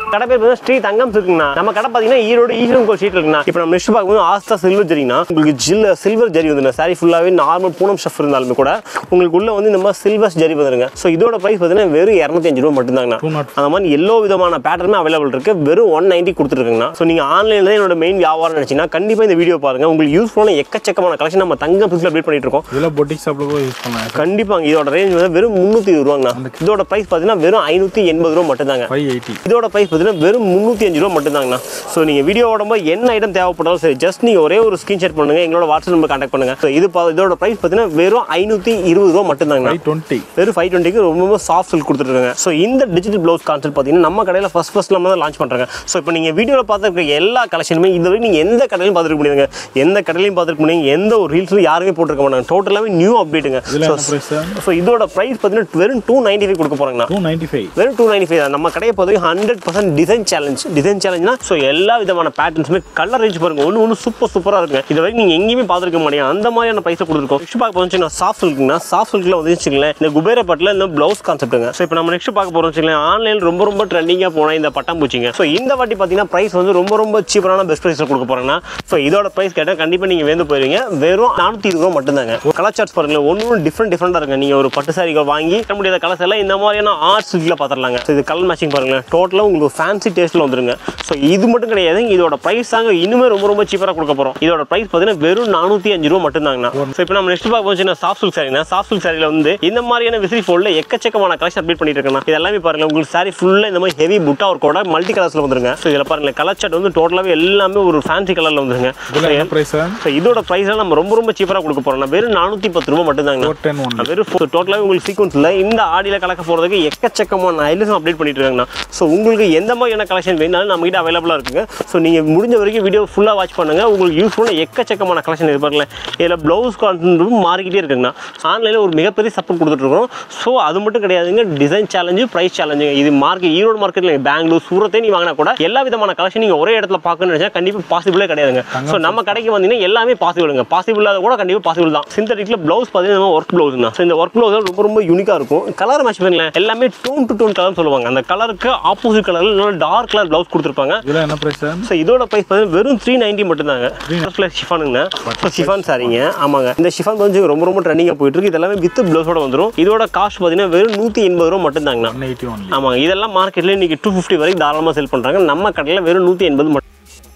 கடை பேர் பார்த்தீங்கன்னா ஸ்ரீ தங்கம் இருக்குங்கண்ணா நம்ம கடை பார்த்தீங்கன்னா ஈரோடு ஈஸ்வரன் கோல் ஸ்ட்ரீட் இருக்குண்ணா இப்போ நம்ம நெக்ஸ்ட் பார்க்கும்போது ஆஸ்தா சில்வர் ஜரிங்கண்ணா உங்களுக்கு ஜில்ல சில்வர் ஜரி வந்துருங்க சாரி ஃபுல்லாகவே நார்மல் பூனம் ஷஃப் இருந்தாலுமே கூட உங்களுக்கு உள்ள வந்து இந்த மாதிரி சில்வர் ஜரி வந்துருங்க ஸோ இதோட ப்ரைஸ் பார்த்தீங்கன்னா வெறும் இரநூத்தஞ்சு ரூபா மட்டும்தாங்கண்ணா டூ நாட் அந்த மாதிரி எல்லோ விதமான பேட்டர்னுமே அவைலபிள் இருக்கு வெறும் ஒன் நைன்ட்டி கொடுத்துருக்குங்கண்ணா ஸோ நீங்கள் ஆன்லைனில் என்னோட மெயின் வியாபாரம் நினச்சிங்கன்னா கண்டிப்பாக இந்த வீடியோ பாருங்க உங்களுக்கு யூஸ்ஃபுல்லான எக்கச்சக்கமான கலெக்ஷன் நம்ம தங்கம் பிக்ஸில் அப்டேட் பண்ணிட்டு இருக்கோம் இதெல்லாம் பொட்டிக் ஷாப்பில் கூட யூஸ் பண்ணலாம் கண்டிப்பாங்க இதோட ரேஞ்ச் வந்து வெறும் முந்நூற்றி இருபது ரூபாங்கண்ணா இதோட ப்ரைஸ் பார்த்தீங்கன்னா வெறும் ஐநூற்றி எண்பது ரூபா மட்டும்தாங்க ஃபைவ் எயிட்டி இதோட ப்ரைஸ் பார்த்தீங்கன்னா வெறும் முந்நூற்றி அஞ்சு ரூபா மட்டும்தாங்கண்ணா ஸோ நீங்கள் வீடியோ ஓடும்போது என்ன ஐட்டம் தேவைப்பட்டாலும் சரி ஜஸ்ட் நீங்கள் ஒரே ஒரு ஸ்க்ரீன்ஷாட் பண்ணுங்க எங்களோட வாட்ஸ்அப் நம்பர் கான்டாக்ட் பண்ணுங்க ஸோ இது பா- இதோட ப்ரைஸ் பார்த்தீங்கன்னா வெறும் ஐநூற்றி இருபது ரூபா மட்டும்தாங்கண்ணா ஃபைவ் டுவெண்ட்டி வெறும் ஃபைவ் டுவெண்ட்டிக்கு ரொம்ப ரொம்ப சாஃப்ட் சில்க் கொடுத்துருக்காங்க ஸோ இந்த டிஜிட்டல் ப்ளவுஸ் கான்செப்ட் பார்த்தீங்கன்னா நம்ம கடையில் ஃபஸ்ட் ஃபஸ்ட் நம்ம தான் லான்ச் பண்ணுறாங்க ஸோ இப்போ நீங்கள் வீடியோவில் பார்த்துருக்க எல்லா கலெக்ஷனுமே இது வரைக்கும் நீங்கள் எந்த கடையிலும் பார்த்துருக்க முடியுங்க எந்த கடையிலையும் பார்த்துருக்க முடியுங்க எந்த ஒரு ரீல்ஸும் யாருமே போட்டிருக்க மாட்டாங்க டோட்டலாகவே நியூ அப்டேட்டுங்க இதில் என்ன ப்ரைஸ் ஸோ இதோட ப்ரைஸ் பார்த்தீங்கன்னா வெறும் டூ நைன்ட்டி ஃபைவ் கொடுக்க போகிறாங்கண்ணா டூ நைன்ட்டி ஃபைவ் வெறும் டூ நைன்டி ஃபைவ் நம்ம கடையை பொறுத்தவரைக்கும் hundred percent design challenge design சேலஞ்ச்னா ஸோ எல்லா விதமான பேட்டர்ன்ஸுமே கலர் ரேஞ்ச் பாருங்க ஒன்று ஒன்று சூப்பர் சூப்பராக இருக்குங்க இது வரைக்கும் நீங்கள் எங்கேயுமே பார்த்துருக்க மாட்டீங்க அந்த மாதிரியான பைசா கொடுத்துருக்கோம் நெக்ஸ்ட் பார்க்க போச்சுன்னா சாஃப்ட் சில்க்னா சாஃப்ட் சில்கில் வந்து வச்சுங்களேன் இந்த குபேர பட்டில் இந்த ப்ளவுஸ் கான்செப்ட்டுங்க ஸோ இப்போ நம்ம நெக்ஸ்ட் பார்க்க போகிறோம் வச்சுங்களேன் ஆன்லைன் ரொம்ப ரொம்ப ட்ரெண்டிங்காக போனால் இந்த பட்டாம்பூச்சிங்க ஸோ இந்த வாட்டி பார்த்தீங்கன்னா ப்ரைஸ் வந்து ரொம்ப ரொம்ப சீப்பரான பெஸ்ட் ப்ரைஸில் கொடுக்க போகிறாங்கன்னா ஸோ இதோட ப்ரைஸ் கேட்டால் கண்டிப்பாக நீங்கள் வேந்து போயிருவீங்க வெறும் நானூற்றி இருபது ரூபா மட்டும்தாங்க கலர் சார்ட்ஸ் பாருங்களேன் ஒன்று ஒன்று டிஃப்ரெண்ட் டிஃப்ரெண்டாக இருக்குங்க நீங்கள் ஒரு பட்டு சாரிகள் வாங்கி கட்ட முடியாத கலர்ஸ் எல்லாம் இந்த மாதிரியான ஆர்ட்ஸ் இதில் பார்த்துடலாங்க ஸோ இது கலர் மேட்சிங் பாருங்களேன் டோட்டலாக உங்களுக்கு ஃபேன்சி டேஸ்ட்டில் வந்துருங்க ஸோ இது மட்டும் கிடையாது இதோட ப்ரைஸ் தாங்க இன்னுமே ரொம்ப ரொம்ப சீப்பராக கொடுக்க போகிறோம் இதோட ப்ரைஸ் பார்த்தீங்கன்னா வெறும் நானூற்றி அஞ்சு ரூபா மட்டும்தாங்கண்ணா ஸோ இப்போ நம்ம நெக்ஸ்ட் பார்க்க போச்சுன்னா சாஃப்ட் சில்க் சாரினா சாஃப்ட் சில்க் சாரியில் வந்து இந்த மாதிரியான விசிறி ஃபோல்டில் எக்கச்சக்கமான கலெக்ஷன் அப்டேட் பண்ணிட்டு இருக்கேன் இது எல்லாமே பாருங்க உங்களுக்கு சாரி ஃபுல்லாக இந்த மாதிரி ஹெவி புட்டா ஒரு கூட மல்டி கலர்ஸில் வந்துருங்க ஸோ இதில் பாருங்க கலர் சார்ட் வந்து டோட்டலாகவே எல்லாமே ஒரு ஃபேன்சி கலரில் வந்துருங்க இதில் என்ன ப்ரைஸ் ஸோ இதோட ப்ரைஸ் நம்ம ரொம்ப ரொம்ப சீப்பராக கொடுக்க போகிறோம் வெறும் நானூற்றி பத்து ரூபா மட்டும்தாங்க ஃபோர் டென் ஒன் வெறும் டோட்டலாகவே உங்களுக்கு சீக்வன்ஸில் இந்த ஆடியில் கலக்க போகிறதுக்கு எக்கச்சக்கமான ஐலஸும் அப்டேட் பண்ணிட்டு இருக்காங்கண்ணா ஸோ உங்களுக்கு எந்த மாதிரியான கலெக்ஷன் வேணாலும் நம்மகிட்ட அவைலபிளாக இருக்குங்க ஸோ நீங்கள் முடிஞ்ச வரைக்கும் வீடியோ ஃபுல்லாக வாட்ச் பண்ணுங்க உங்களுக்கு யூஸ்ஃபுல்லான எக்கச்சக்கமான கலெக்ஷன் இருப்பார்ல இதில் ப்ளவுஸ் கான்சென்ட்டும் மாறிக்கிட்டே இருக்குங்கண்ணா ஆன்லைனில் ஒரு மிகப்பெரிய சப்போர்ட் கொடுத்துட்ருக்கோம் ஸோ அது மட்டும் கிடையாதுங்க டிசைன் சேலஞ்சு ப்ரைஸ் சேலஞ்சுங்க இது மார்க்கெட் ஈரோடு மார்க்கெட்டில் பெங்களூர் சூரத்தே நீ வாங்கினா கூட எல்லா விதமான கலெக்ஷன் நீங்கள் ஒரே இடத்துல பார்க்கணும்னு நினச்சா கண்டிப்பாக பாசிபிளே கிடையாதுங்க ஸோ நம்ம கடைக்கு வந்தீங்கன்னா எல்லாமே பாசிபிளுங்க பாசிபிள் இல்லாத கூட கண்டிப்பாக பாசிபிள் தான் சிந்தட்டிக்கில் ப்ளவுஸ் பார்த்தீங்கன்னா ஒர்க் ப்ளவுஸ் தான் ஸோ இந்த ஒர்க் ப்ளவுஸ் ரொம்ப ரொம்ப யூனிக்காக இருக்கும் கலர் மேட்ச் பண்ணல எல்லாமே டோன் டு டோன் கலர் சொல்லுவாங்க அந்த கலருக்கு ஆப்போசிட் கலரில் நல்ல டார்க் கலர் ப்ளவுஸ் கொடுத்துருப்பாங்க இதில் என்ன ப்ரைஸ் ஸோ இதோட ப்ரைஸ் பார்த்தீங்கன்னா வெறும் த்ரீ நைன்ட்டி மட்டும்தாங்க ப்ளஸ் ஷிஃபானுங்க ஸோ ஷிஃபான் சாரிங்க ஆமாங்க இந்த ஷிஃபான் வந்து ரொம்ப ரொம்ப ட்ரெண்டிங்காக போயிட்டு இருக்கு இது எல்லாமே வித் ப்ளவுஸோட வந்துடும் இதோட காஸ்ட் பார்த்தீங்கன்னா வெறும் நூற்றி எண்பது ரூபா மட்டும்தாங்கண்ணா ஒன் எயிட்டி ஒன்லி ஆமாங்க இதெல்லாம் மார்க்கெட்ல இன்னைக்கு டூ ஃபிஃப்டி வரைக்கும் தாராளமாக செல் பண்ணுறாங்க நம்ம கடையில் வெறும் நூற்றி எண்பது மட்டும்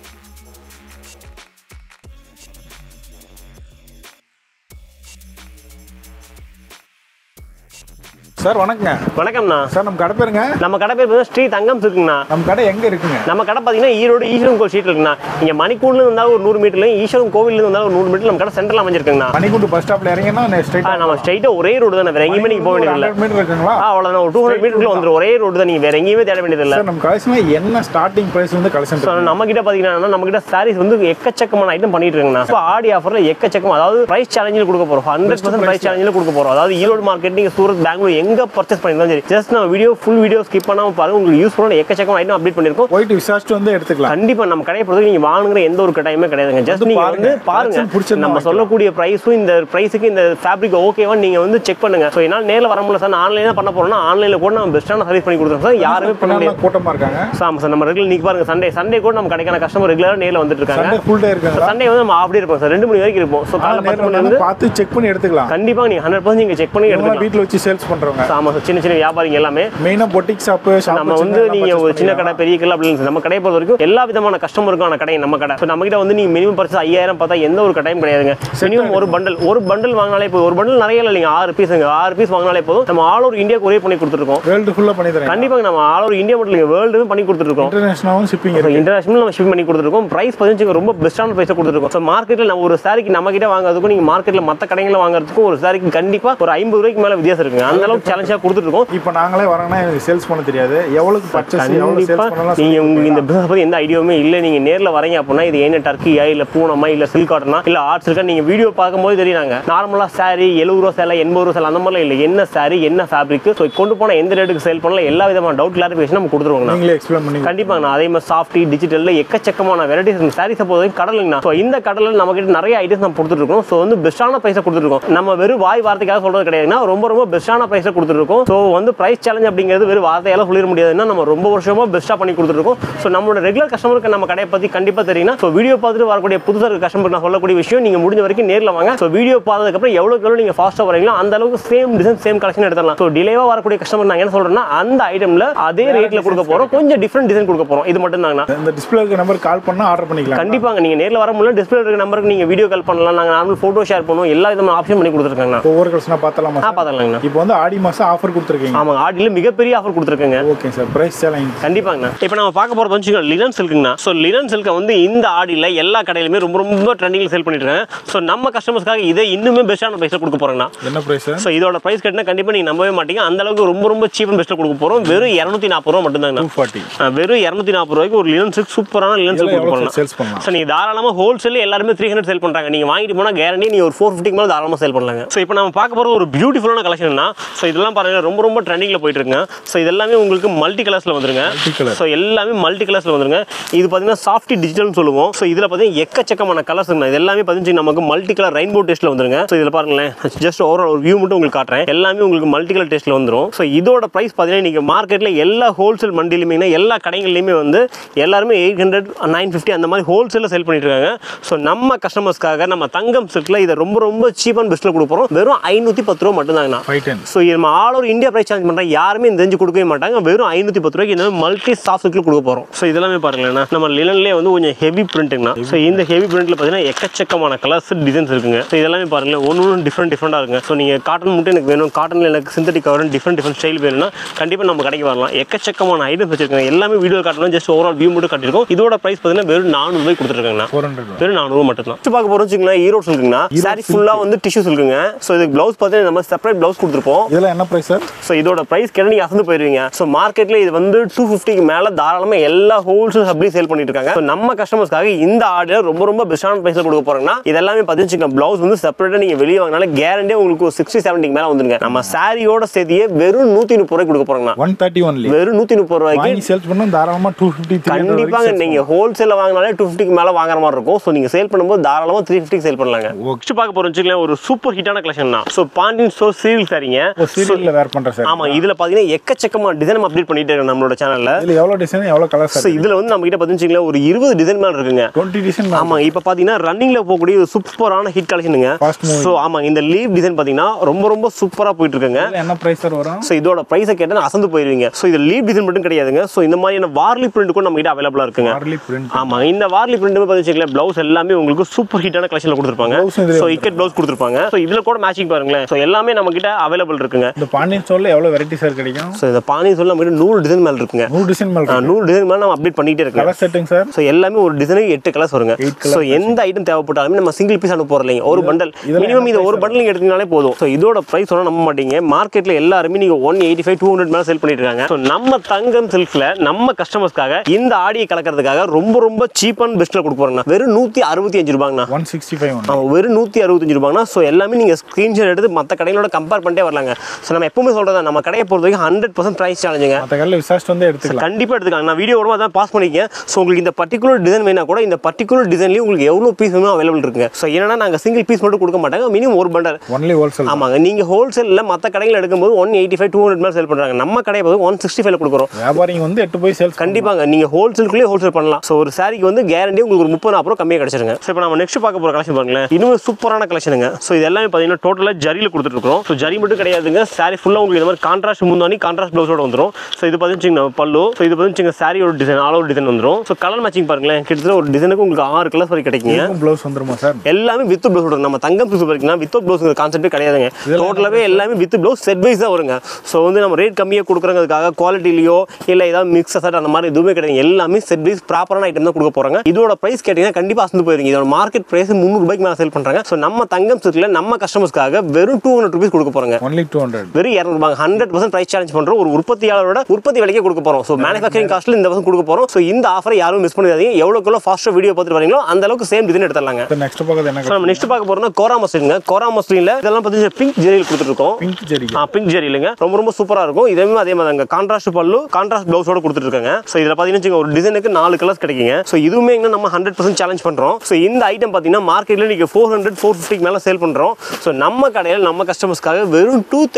சார் வணக்கங்க வணக்கம்ண்ணா சார் நம்ம கடை பேருங்க நம்ம கடை பேர் பார்த்தீங்கன்னா ஸ்ரீ தங்கம் இருக்குங்கண்ணா நம்ம கடை எங்கே இருக்குங்க நம்ம கடை பார்த்தீங்கன்னா ஈரோடு ஈஸ்வரன் கோவில் ஸ்ட்ரீட் இருக்குண்ணா இங்கே மணிக்கூர்ல இருந்தாலும் ஒரு நூறு மீட்டர்லையும் ஈஸ்வரன் கோவில்ல இருந்தாலும் ஒரு நூறு மீட்டர் நம்ம கடை சென்டரில் அமைஞ்சிருக்குங்கண்ணா மணிக்குண்டு பஸ் ஸ்டாப்ல இறங்கினா ஆ, ஸ்ட்ரைட் நம்ம ஸ்ட்ரைட்டாக ஒரே ரோடு தானே வேற எங்கேயுமே நீங்கள் போக வேண்டியதில்லை மீட்டர் இருக்குங்களா ஆ அவ்வளோதான் ஒரு டூ ஹண்ட்ரட் மீட்டருக்குள்ள வந்துடும் ஒரே ரோடு தான் நீங்கள் வேற எங்கேயுமே தேட வேண்டியதில்லை சார் நம்ம கலெக்ஷன் என்ன ஸ்டார்டிங் பிரைஸ் வந்து கலெக்ஷன் ஸோ நம்ம கிட்ட பார்த்தீங்கன்னா நம்ம கிட்ட சாரீஸ் வந்து எக்கச்சக்கமான ஐட்டம் பண்ணிட்டு இருக்குங்கண்ணா ஸோ ஆடி ஆஃபரில் எக்கச்சக்கம் அதாவது ப்ரைஸ் சேலஞ்சில் கொடுக்க போகிறோம் ஹண்ட்ரட் பர்சன்ட் ப்ரைஸ் சேலஞ்சில் கொடுக்க போகிறோம் அதாவது ஈரோடு மார்க்கெட் நீங்கள் சூரத் பெங்களூர் எங்கே பர்ச்சேஸ் பண்ணிருந்தாலும் சரி ஜஸ்ட் நம்ம வீடியோ ஃபுல் வீடியோ ஸ்கிப் பண்ணாமல் பாருங்க உங்களுக்கு யூஸ்ஃபுல்லான எக்கச்சக்கம் ஐட்டம் அப்டேட் பண்ணியிருக்கோம் போயிட்டு விசாரிச்சுட்டு வந்து எடுத்துக்கலாம் கண்டிப்பா நம்ம கடையை பொறுத்த நீங்க வாங்குற எந்த ஒரு கட்டாயமே கிடையாதுங்க ஜஸ்ட் நீங்க பாருங்க. வந்து பாருங்க collection பிடிச்சிருந்தா நம்ம வாங்கிக்கலாம். சொல்லக்கூடிய பிரைஸும் இந்த பிரைஸுக்கு இந்த ஃபேப்ரிக் ஓகேவா நீங்க வந்து செக் பண்ணுங்க ஸோ என்னால் நேரில் வர முடியல சார் ஆன்லைனில் பண்ண போறோம்னா ஆன்லைனில் கூட நம்ம பெஸ்ட்டான சர்வீஸ் பண்ணி கொடுத்துருவோம் சார் யாருமே பண்ண முடியாது இப்ப கூட்டமா இருக்காங்க So, ஆமா சார் நம்ம ரெகுலர் நீங்க பாருங்க சண்டே சண்டே கூட நம்ம கடைக்கான கஸ்டமர் ரெகுலராக நேரில் வந்துட்டு இருக்காங்க சண்டே ஃபுல் டே இருக்காங்களா சண்டே வந்து நம்ம அப்படியே இருப்போம் சார் ரெண்டு மணி வரைக்கும் இருப்போம் ஸோ காலைல பத்து மணி வந்து பார்த்து செக் பண்ணி எடுத்துக்கலாம் கண்டிப்பா நீங்க ஹண்ட்ரட் பர்சன்ட் நீங்க செக் பண்ணி இவங்க எடுத்துக்கலாம் வீட்டில் வச்சு சேல்ஸ் பண்றவங்க So, ஆமா சார் சின்ன சின்ன வியாபாரிங்க எல்லாமே மெயினா பொட்டிக் ஷாப்பு நம்ம வந்து நீங்க ஒரு சின்ன கடை பெரிய கடை அப்படின்னு சொல்லி, நம்ம கடையை பொறுத்த வரைக்கும் எல்லா விதமான கஸ்டமருக்கான கடை நம்ம கடை ஸோ நம்ம கிட்ட வந்து நீங்க மினிமம் பர்ச்சேஸ் ஐயாயிரம் பார்த்தா எந்த ஒரு கடையும் கிடையாதுங்க மினிமம் ஒரு பண்டல் ஒரு பண்டல் வாங்கினாலே போதும் ஒரு பண்டல் நிறைய இல்லைங்க ஆறு பீஸ் ஆறு பீஸ் வாங்கினாலே போதும் நம்ம ஆல் ஓவர் இந்தியா கொரியர் பண்ணி கொடுத்துருக்கோம் வேர்ல்டு ஃபுல்லா பண்ணி தரேன் கண்டிப்பாக நம்ம ஆல் ஓவர் இந்தியா மட்டும் இல்லைங்க வேர்ல்டு பண்ணி கொடுத்துருக்கோம் இன்டர்நேஷனலும் ஷிப்பிங் இருக்கு இன்டர்நேஷனல் நம்ம ஷிப் பண்ணி கொடுத்துருக்கோம் பிரைஸ் பதினஞ்சு ரொம்ப பெஸ்ட்டான பிரைஸ் கொடுத்துருக்கோம் ஸோ மார்க்கெட்டில் நம்ம ஒரு சாரிக்கு நம்ம கிட்ட வாங்குறதுக்கும் நீங்க மார்க்கெட்டில் மற்ற கடைகளில் வாங்குறதுக்கும் ஒரு சாரிக்கு கண்டிப்பா ஒரு ஐம்பது ரூபாய்க்கு மேல வித்தியாசம் இருக்குங்க அந்த அளவுக்கு சேலஞ்சாக கொடுத்துருக்கோம் இப்போ நாங்களே வரோங்கன்னா எனக்கு சேல்ஸ் பண்ண தெரியாது எவ்வளவுக்கு பர்ச்சேஸ் எவ்வளவு கண்டிப்பா சேல்ஸ் பண்ணலாம் நீங்க உங்களுக்கு இந்த பிசினஸ் பத்தி எந்த ஐடியாவுமே இல்ல நீங்க நேர்ல வரீங்க அப்படின்னா இது என்ன டர்க்கியா இல்ல பூனமா இல்ல சில்க் காட்டனா இல்ல ஆர்ட்ஸ் இருக்கா நீங்க வீடியோ பார்க்கும்போது தெரியுறாங்க நார்மலா சாரி எழுபது ரூபா சேலை எண்பது ரூபா சேலை அந்த மாதிரிலாம் இல்ல என்ன சாரி என்ன ஃபேப்ரிக் ஸோ கொண்டு போன எந்த ரேட்டுக்கு சேல் பண்ணலாம் எல்லா விதமான டவுட் கிளாரிஃபிகேஷன் நம்ம கொடுத்துருவோங்க நீங்களே எக்ஸ்பிளைன் பண்ணி கண்டிப்பாங்க நான் அதே மாதிரி சாஃப்டி டிஜிட்டல்ல எக்கச்சக்கமான வெரைட்டிஸ் இந்த சாரீஸை பொறுத்த கடலுங்கண்ணா ஸோ இந்த கடலில் நம்ம கிட்ட நிறைய ஐட்டம்ஸ் நம்ம கொடுத்துருக்கோம் ஸோ வந்து பெஸ்ட்டான பைசா கொடுத்துருக்கோம் நம்ம வெறும் வாய் வார்த்தைக்காக சொல்றது கிடையாதுன்னா ரொம்ப ரொம்ப பெஸ்ட்டான பைசா கொடுத்துருக்கோம் ஸோ வந்து ப்ரைஸ் சேலஞ்ச் அப்படிங்கிறது வெறும் வார்த்தையால சொல்லிட முடியாதுன்னா நம்ம ரொம்ப வருஷமா பெஸ்ட்டாக பண்ணி கொடுத்துருக்கோம் ஸோ நம்மளோட ரெகுலர் கஸ்டமருக்கு நம்ம கடையை பற்றி கண்டிப்பாக தெரியும் ஸோ வீடியோ பார்த்துட்டு வரக்கூடிய புதுசாக இருக்க கஸ்டமருக்கு நான் சொல்லக்கூடிய விஷயம் நீங்கள் முடிஞ்ச வரைக்கும் நேரில் வாங்க ஸோ வீடியோ பார்த்ததுக்கப்புறம் எவ்வளோக்கு எவ்வளோ நீங்கள் ஃபாஸ்ட்டாக வரீங்களோ அந்த அளவுக்கு சேம் டிசைன் சேம் கலெக்ஷன் எடுத்துடலாம் ஸோ டிலேவாக வரக்கூடிய கஸ்டமர் நான் என்ன சொல்கிறேன்னா அந்த ஐட்டமில் அதே ரேட்டில் கொடுக்க போகிறோம் கொஞ்சம் டிஃப்ரெண்ட் டிசைன் கொடுக்க போகிறோம் இது மட்டும் தாங்கண்ணா இந்த டிஸ்பிளே இருக்க நம்பர் கால் பண்ணா ஆர்டர் பண்ணிக்கலாம் கண்டிப்பாங்க நீங்கள் நேரில் வர முடியல டிஸ்பிளே இருக்க நம்பருக்கு நீங்கள் வீடியோ கால் பண்ணலாம் நாங்கள் நார்மல் ஃபோட்டோ ஷேர் பண்ணுவோம் எல்லா விதமான ஆப்ஷன் பண்ணி கொடுத்துருக்காங்கண்ணா ஒவ்வொரு கலெக்ஷனா பார்த்தலாமா ஆ பார்த்துக்கலாங்கண்ணா இப்போ வந்து ஆடி மாசம் ஆஃபர் கொடுத்துருக்கீங்க ஆமாங்க ஆடியில் மிகப்பெரிய ஆஃபர் கொடுத்துருக்கேங்க ஓகே சார் பிரைஸ் சேலஞ்ச் கண்டிப்பாங்கண்ணா இப்போ நம்ம பார்க்க போகிறது வந்து லினன் சில்க்குங்கண்ணா ஸோ லினன் சில்கை வந்து இந்த ஆடியில் எல்லா கடையிலுமே ரொம்ப ரொம்ப ட்ரெண்டிங்கில் சேல் பண்ணிட்டு இருக்காங்க ஸோ நம்ம கஸ்டமர்ஸ்க்காக இதை இன்னுமே பெஸ்ட்டான ப்ரைஸில் கொடுக்க போகிறோங்கண்ணா என்ன பிரைஸ் சார் ஸோ இதோட ப்ரைஸ் கேட்டால் கண்டிப்பாக நீங்கள் நம்பவே மாட்டீங்க அந்த அளவுக்கு ரொம்ப ரொம்ப சீப் அண்ட் பெஸ்ட்டில் கொடுக்க போகிறோம் வெறும் இரநூத்தி நாற்பது ரூபா மட்டும்தாங்கண்ணா டூ ஃபார்ட்டி ஆ, வெறும் இரநூத்தி நாற்பது ரூபாய்க்கு ஒரு லினன் சில்க் சூப்பரான லினன் சில்க் கொடுக்க எவ்வளோ போகிறோம் சேல்ஸ் பண்ணலாம் ஸோ நீங்கள் தாராளமாக ஹோல்சேல் எல்லாருமே த்ரீ ஹண்ட்ரட் சேல் பண்ணுறாங்க நீங்கள் வாங்கிட்டு போனால் கேரண்டி நீங்கள் ஒரு ஃபோர் ஃபிஃப்டிக்கு மேலே தாராளமாக சேல் பண்ணலாங்க ஸோ இப்போ நம்ம பார்க்க போகிற ஒரு பியூட்டிஃபுல்லான கலெக்ஷன்னா ஸோ இதெல்லாம் பாருங்க ரொம்ப ரொம்ப ட்ரெண்டிங்கில் போயிட்டு இருக்குங்க ஸோ இதெல்லாமே உங்களுக்கு மல்டி கலர்ஸில் வந்துருங்க Multi colour. ஸோ எல்லாமே மல்டி கலர்ஸில் வந்துருங்க இது பார்த்தீங்கன்னா சாஃப்டி டிஜிட்டல்னு சொல்லுவோம் ஸோ இதில் பார்த்தீங்கன்னா எக்கச்சக்கமான கலர்ஸ் இது எல்லாமே பார்த்தீங்கன்னா நமக்கு மல்டி கலர் ரெயின்போ டேஸ்ட்டில் வந்துருங்க ஸோ இதில் பாருங்களேன் ஜஸ்ட் ஓவரால் ஒரு வியூ மட்டும் உங்களுக்கு காட்டுறேன் எல்லாமே உங்களுக்கு மல்டி கலர் டேஸ்ட்டில் வந்துரும் ஸோ இதோட ப்ரைஸ் பார்த்தீங்கன்னா நீங்கள் மார்க்கெட்டில் எல்லா ஹோல்சேல் மண்டியிலுமே எல்லா கடைகள்லையுமே வந்து எல்லாருமே எயிட் ஹண்ட்ரட் நைன் ஃபிஃப்டி அந்த மாதிரி ஹோல்சேலில் சேல் பண்ணிட்டு இருக்காங்க ஸோ நம்ம கஸ்டமர்ஸ்க்காக நம்ம தங்கம் சில்கில் இதை ரொம்ப ரொம்ப சீப் அண்ட் பெஸ்ட்டில் கொடுப்போம் வெறும் ஐநூற்றி பத்து ரூபா மட்டும்தாங்கண்ணா ஃபைவ் டென் ஸோ நம்ம all over India price charge பண்ணுற யாருமே இந்த தெரிஞ்சு கொடுக்கவே மாட்டாங்க வெறும் ஐநூற்றி பத்து ரூபாய்க்கு இந்த மல்டி சாஃப்ட் சில்கில் கொடுக்க போகிறோம் ஸோ இதெல்லாமே பாருங்களேன் நம்ம லினன்லேயே வந்து கொஞ்சம் ஹெவி பிரிண்ட்டுங்கண்ணா ஸோ இந்த ஹெவி பிரிண்ட்டில் பார்த்தீங்கன்னா எக்கச்சக்கமான கலர்ஸ் டிசைன்ஸ் இருக்குங்க ஸோ இதெல்லாமே பாருங்களேன் ஒன்று ஒன்று டிஃப்ரெண்ட் டிஃப்ரெண்டாக இருக்குங்க ஸோ நீங்கள் காட்டன் மட்டும் எனக்கு வேணும் காட்டனில் எனக்கு synthetic cover different different style வேணும்னா கண்டிப்பாக நம்ம கடைக்கு வரலாம் எக்கச்சக்கமான ஐட்டம்ஸ் வச்சிருக்காங்க எல்லாமே வீடியோ காட்டணும் ஜஸ்ட் ஓவரால் வியூ மட்டும் காட்டியிருக்கோம் இதோட ப்ரைஸ் பார்த்தீங்கன்னா வெறும் நானூறுபாய் கொடுத்துருக்காங்கண்ணா ஃபோர் ஹண்ட்ரட் வெறும் நானூறு மட்டும் தான் பார்க்க போகிறோம் வச்சுங்களேன் ஈரோடு இருக்குங்கண்ணா சாரி ஃபுல்லாக வந்து டிஷ்யூஸ் இருக்குங்க ஸோ இதுக்கு ப்ளவுஸ் பார்த்தீங்கன்னா நம்ம செப்பரேட் ப்ளவுஸ் கொடுத்துருப்போம் இதெல்லாம் என்ன பிரைஸ் சார் ஸோ இதோட ப்ரைஸ் கேட்டால் நீங்கள் அசந்து போயிருவீங்க ஸோ மார்க்கெட்டில் இது வந்து டூ ஃபிஃப்டிக்கு மேலே தாராளமாக எல்லா ஹோல்சேல் அப்படி சேல் பண்ணிட்டு இருக்காங்க ஸோ நம்ம கஸ்டமர்ஸ்க்காக இந்த ஆர்டர் ரொம்ப ரொம்ப பெஸ்ட்டான ப்ரைஸில் கொடுக்க போகிறாங்கன்னா இதெல்லாமே பார்த்துச்சுங்க ப்ளவுஸ் வந்து செப்பரேட்டாக நீங்கள் வெளியே வாங்கினால கேரண்டியாக உங்களுக்கு ஒரு சிக்ஸ்டி செவன்ட்டிக்கு மேலே வந்துருங்க நம்ம சாரியோட சேர்த்தியே வெறும் நூற்றி முப்பது ரூபாய்க்கு கொடுக்க போகிறாங்க ஒன் தேர்ட்டி ஒன்லி வெறும் நூற்றி முப்பது ரூபாய்க்கு வாங்கி சேல்ஸ் பண்ணா தாராளமா டூ ஃபிஃப்டி கண்டிப்பாங்க நீங்க ஹோல்சேல வாங்கினாலே டூ ஃபிஃப்டிக்கு மேல வாங்குற மாதிரி இருக்கும் ஸோ நீங்க சேல் பண்ணும்போது தாராளமா த்ரீ ஃபிஃப்டிக்கு சேல் பண்ணலாங்க நெக்ஸ்ட் பார்க்க போறோம் வச்சுக்கலாம் ஒரு சூப்பர் ஹிட்டான கலெக்ஷன் தான் ஸோ பாண்டியன் ஸ்டோர் சீரியல் சாரிங்க சீரியல்ல வேர் பண்றேன் சார் ஆமா இதுல பாத்தீங்கன்னா எக்கச்சக்கமா டிசைன் நம்ம அப்டேட் பண்ணிட்டே இருக்கோம் நம்மளோட சேனல்ல இதுல எவ்வளவு டிசைன் எவ்வளவு கலர் ஸோ சார் இதுல வந்து நம்ம கிட்ட பாத்தீங்கன்னா ஒரு இருபது டிசைன் மேல இருக்குங்க டுவெண்ட்டி டிசைன் ஆமா இப்போ பாத்தீங்கன்னா ரன்னிங்ல போகக்கூடிய ஒரு சூப்பரான ஹிட் கலெக்ஷனுங்க Fast moving. ஸோ ஆமா இந்த லீவ் டிசைன் பாத்தீங்கன்னா ரொம்ப ரொம்ப சூப்பரா போயிட்டு இருக்குங்க என்ன பிரைஸ் சார் வரும் ஸோ இதோட ப்ரைஸை கேட்டால் அசந்து போயிருவீங்க ஸோ இது லீவ் டிசைன் மட்டும் கிடையாதுங்க ஸோ இந்த மாதிரியான வார்லி பிரிண்ட் கூட நம்ம கிட்ட அவைலபிளா இருக்குங்க ஹார்லி பிரிண்ட் ஆமா இந்த வார்லி பிரிண்ட் பார்த்துச்சுங்களேன் ப்ளவுஸ் எல்லாமே உங்களுக்கு சூப்பர் ஹிட்டான கலெக்ஷன்ல கொடுத்துருப்பாங்க Blouse இதுலயே ஸோ இக்கெட் ப்ளவுஸ் கொடுத்துருப்பாங்க ஸோ இதுல கூட மேட்சிங் பாருங்களேன் ஸோ எல்லாமே நம்ம கிட்ட அவைலபிள் இருக்குங்க இந்த பாண்டியன் ஸ்டோர்ல எவ்வளவு வெரைட்டி சார் கிடைக்கும் ஸோ இந்த பானி சொல்ல நம்ம கிட்ட நூறு டிசைன் மேல இருக்குங்க நூறு டிசைன் மேல ஆ, நூறு டிசைன் மேல நம்ம அப்டேட் பண்ணிட்டே இருக்கோம் கலர் செட்டிங் சார் ஸோ எல்லாமே ஒரு டிசைனுக்கு எட்டு கலர்ஸ் வருங்க Eight colours ஸோ எந்த ஐட்டம் தேவைப்பட்டாலுமே நம்ம சிங்கிள் பீஸ் அனுப்ப போறலைங்க ஒரு பண்டல் இதெல்லாம் மினிமம் என்ன இது ஒரு பண்டல் நீங்க எடுத்தீங்கனாலே போதும் ஸோ இதோட ப்ரைஸ் சொன்னா நம்ப மாட்டீங்க மார்க்கெட்ல எல்லாருமே நீங்க one eighty five two hundred மேலே செல் பண்ணிட்டு இருக்காங்க ஸோ நம்ம தங்கம் சில்க்ல நம்ம கஸ்டமர்ஸ்க்காக இந்த ஆடியை கலக்கிறதுக்காக ரொம்ப ரொம்ப சீப் அண்ட் பெஸ்ட்ல கொடுப்போம்னா வெறும் நூத்தி அறுபத்தி அஞ்சு ரூபாங்கண்ணா ஒன் சிக்ஸ்டி ஃபைவ் ஒன் ஆமா, வெறும் நூற்றி அறுபத்தஞ்சு ரூபாங்கண்ணா ஸோ எல்லாமே நீங்கள் ஸ்க்ரீன்ஷாட் எடுத்து மற்ற கடைகளோட கம்பேர் பண்ணிட்டே வரலாங்க ஸோ நம்ம எப்பவுமே சொல்கிறதா நம்ம கடையை பொறுத்த வரைக்கும் ஹண்ட்ரட் பர்சன்ட் ப்ரைஸ் சேலஞ்சுங்க மற்ற கடையில் விசாரிச்சுட்டு வந்து எடுத்துக்கலாம் கண்டிப்பாக எடுத்துக்கலாம் நான் வீடியோ விடமா தான் பாஸ் பண்ணிக்கேன் ஸோ உங்களுக்கு இந்த பர்டிகுலர் டிசைன் வேணா கூட இந்த பர்டிகுலர் டிசைன்லேயும் உங்களுக்கு எவ்வளோ பீஸ் வேணும் அவைலபிள் இருக்குங்க ஸோ என்னன்னா நாங்கள் சிங்கிள் பீஸ் மட்டும் கொடுக்க மாட்டாங்க மினிமம் ஒரு பண்டல் ஒன்லி ஹோல்சேல் ஆமாங்க நீங்கள் ஹோல்சேலில் மற்ற கடைகள் எடுக்கும்போது one eighty five two hundred மேலே சேல் பண்ணுறாங்க நம்ம கடையை பார்த்து ஒன் சிக்ஸ்டி ஃபைவ்ல கொடுக்குறோம் வியாபாரிங்க வந்து எட்டு போய் சேல்ஸ் கண்டிப்பாங்க நீங்க ஹோல்சேலுக்குள்ளே ஹோல்சேல் பண்ணலாம் ஸோ ஒரு சாரிக்கு வந்து கேரண்டி உங்களுக்கு ஒரு முப்பது நாற்பது ரூபா கம்மியாக கிடைச்சிருங்க ஸோ இப்போ நம்ம நெக்ஸ்ட் பார்க்க போகிற கலெக்ஷன் பாருங்களேன் இன்னும் சூப்பரான கலெக்ஷனுங்க ஸோ இது எல்லாமே பார்த்தீங்கன்னா டோட்டலாக ஜரியில் கொடுத்துருக்கோம் ஸோ ஜரி மட்டும் கிடையாதுங்க சாரி ஃபுல்லாக உங்களுக்கு இந்த மாதிரி கான்ட்ராஸ்ட் முந்தானி கான்ட்ராஸ்ட் ப்ளவுஸோட வந்துடும் ஸோ இது பார்த்தீங்கன்னா பல்லு ஸோ இது பார்த்தீங்கன்னா சாரியோட டிசைன் ஆல் ஓவர் டிசைன் வந்துடும் ஸோ கலர் மேட்சிங் பாருங்களேன் கிட்டத்தட்ட ஒரு டிசைனுக்கு உங்களுக்கு ஆறு கலர்ஸ் வரை கிடைக்குங்க ப்ளவுஸ் வந்துருமா சார் எல்லாமே வித் ப்ளவுஸ் நம்ம தங்கம் பிளவுஸ் வரைக்கும் வித் ப்ளவுஸ் கான்செப்டே கிடையாதுங்க டோட்டலாகவே எல்லாமே வித் ப்ளவுஸ் செட் வைஸ் தான் வருங்க ஸோ வந்து நம்ம ரேட் கம்மியாக கொடுக்குறதுக்காக குவாலிட்டிலையோ இல்லை ஏதாவது மிக்ஸ் அசட் அந்த மாதிரி எதுவுமே கிடையாது எல்லாமே செட் வைஸ் ப்ராப்பரான ஐட்டம் தான் கொடுக்க போகிறாங்க இதோட ப்ரைஸ் கேட்டிங்கன்னா கண்டிப்பாக அசந்து போயிருங்க இதோட மார்க்கெட் ப்ரைஸ் முந்நூறுபாய்க்கு மேலே சேல் பண்ணுறாங்க ஸோ நம்ம தங்கம் சில்கில் நம்ம கஸ்டமர்ஸ்க்காக வெறும் டூ ஹண்ட்ரட் ருபீஸ் கொடுக்க போகிறாங்க ஒன்லி டூ ஹண்ட்ரட் வெறும் இரநூறுபா ஹண்ட்ரட் பர்சன்ட் ப்ரைஸ் சேலஞ்ச் பண்ணுறோம் ஒரு உற்பத்தியாளரோட உற்பத்தி விலைக்கே கொடுக்க போகிறோம் ஸோ மேனுஃபேக்சரிங் காஸ்ட்டில் இந்த வருஷம் கொடுக்க போகிறோம் ஸோ இந்த ஆஃபரை யாரும் மிஸ் பண்ணிடாதீங்க எவ்வளோக்குள்ள ஃபாஸ்ட்டாக வீடியோ பார்த்துட்டு வரீங்களோ அந்த அளவுக்கு சேம் டிசைன் எடுத்துடலாங்க நெக்ஸ்ட் பார்க்கறது என்ன ஸோ நம்ம நெக்ஸ்ட் பார்க்க போறோம்னா கோரா மஸ்லிங்க கோரா மஸ்லின்ல இதெல்லாம் பார்த்தீங்கன்னா பிங்க் ஜெரியில் கொடுத்துருக்கோம் பிங்க் ஜெரி ஆ பிங்க் ஜெரியிலுங்க ரொம்ப ரொம்ப சூப்பராக இருக்கும் இதுவுமே அதே மாதிரி தாங்க கான்ட்ராஸ்ட் பல்லு கான்ட்ராஸ்ட் ப்ளவுஸோட கொடுத்துருக்காங்க ஸோ இதில் பார்த்தீங்கன்னா வச்சுக்கோங்க, ஒரு டிசைனுக்கு நாலு கலர்ஸ் கிடைக்குங்க ஸோ இதுவுமே எங்க நம்ம ஹண்ட்ரட் பர்சன்ட் சேலஞ்ச் பண்ணுறோம் ஸோ இந்த ஐட்டம் பார்த்தீங்கன்னா மார்க்கெட்டில் நீங்கள் ஃபோர் ஹண்ட்ரட் ஃபோர் ஃபிஃப்டிக்கு மேலே சேல் பண்ணுறோம் ஸோ நம்ம கடையில் நம்ம கஸ்டமர்ஸ்க்காக வெறும் டூ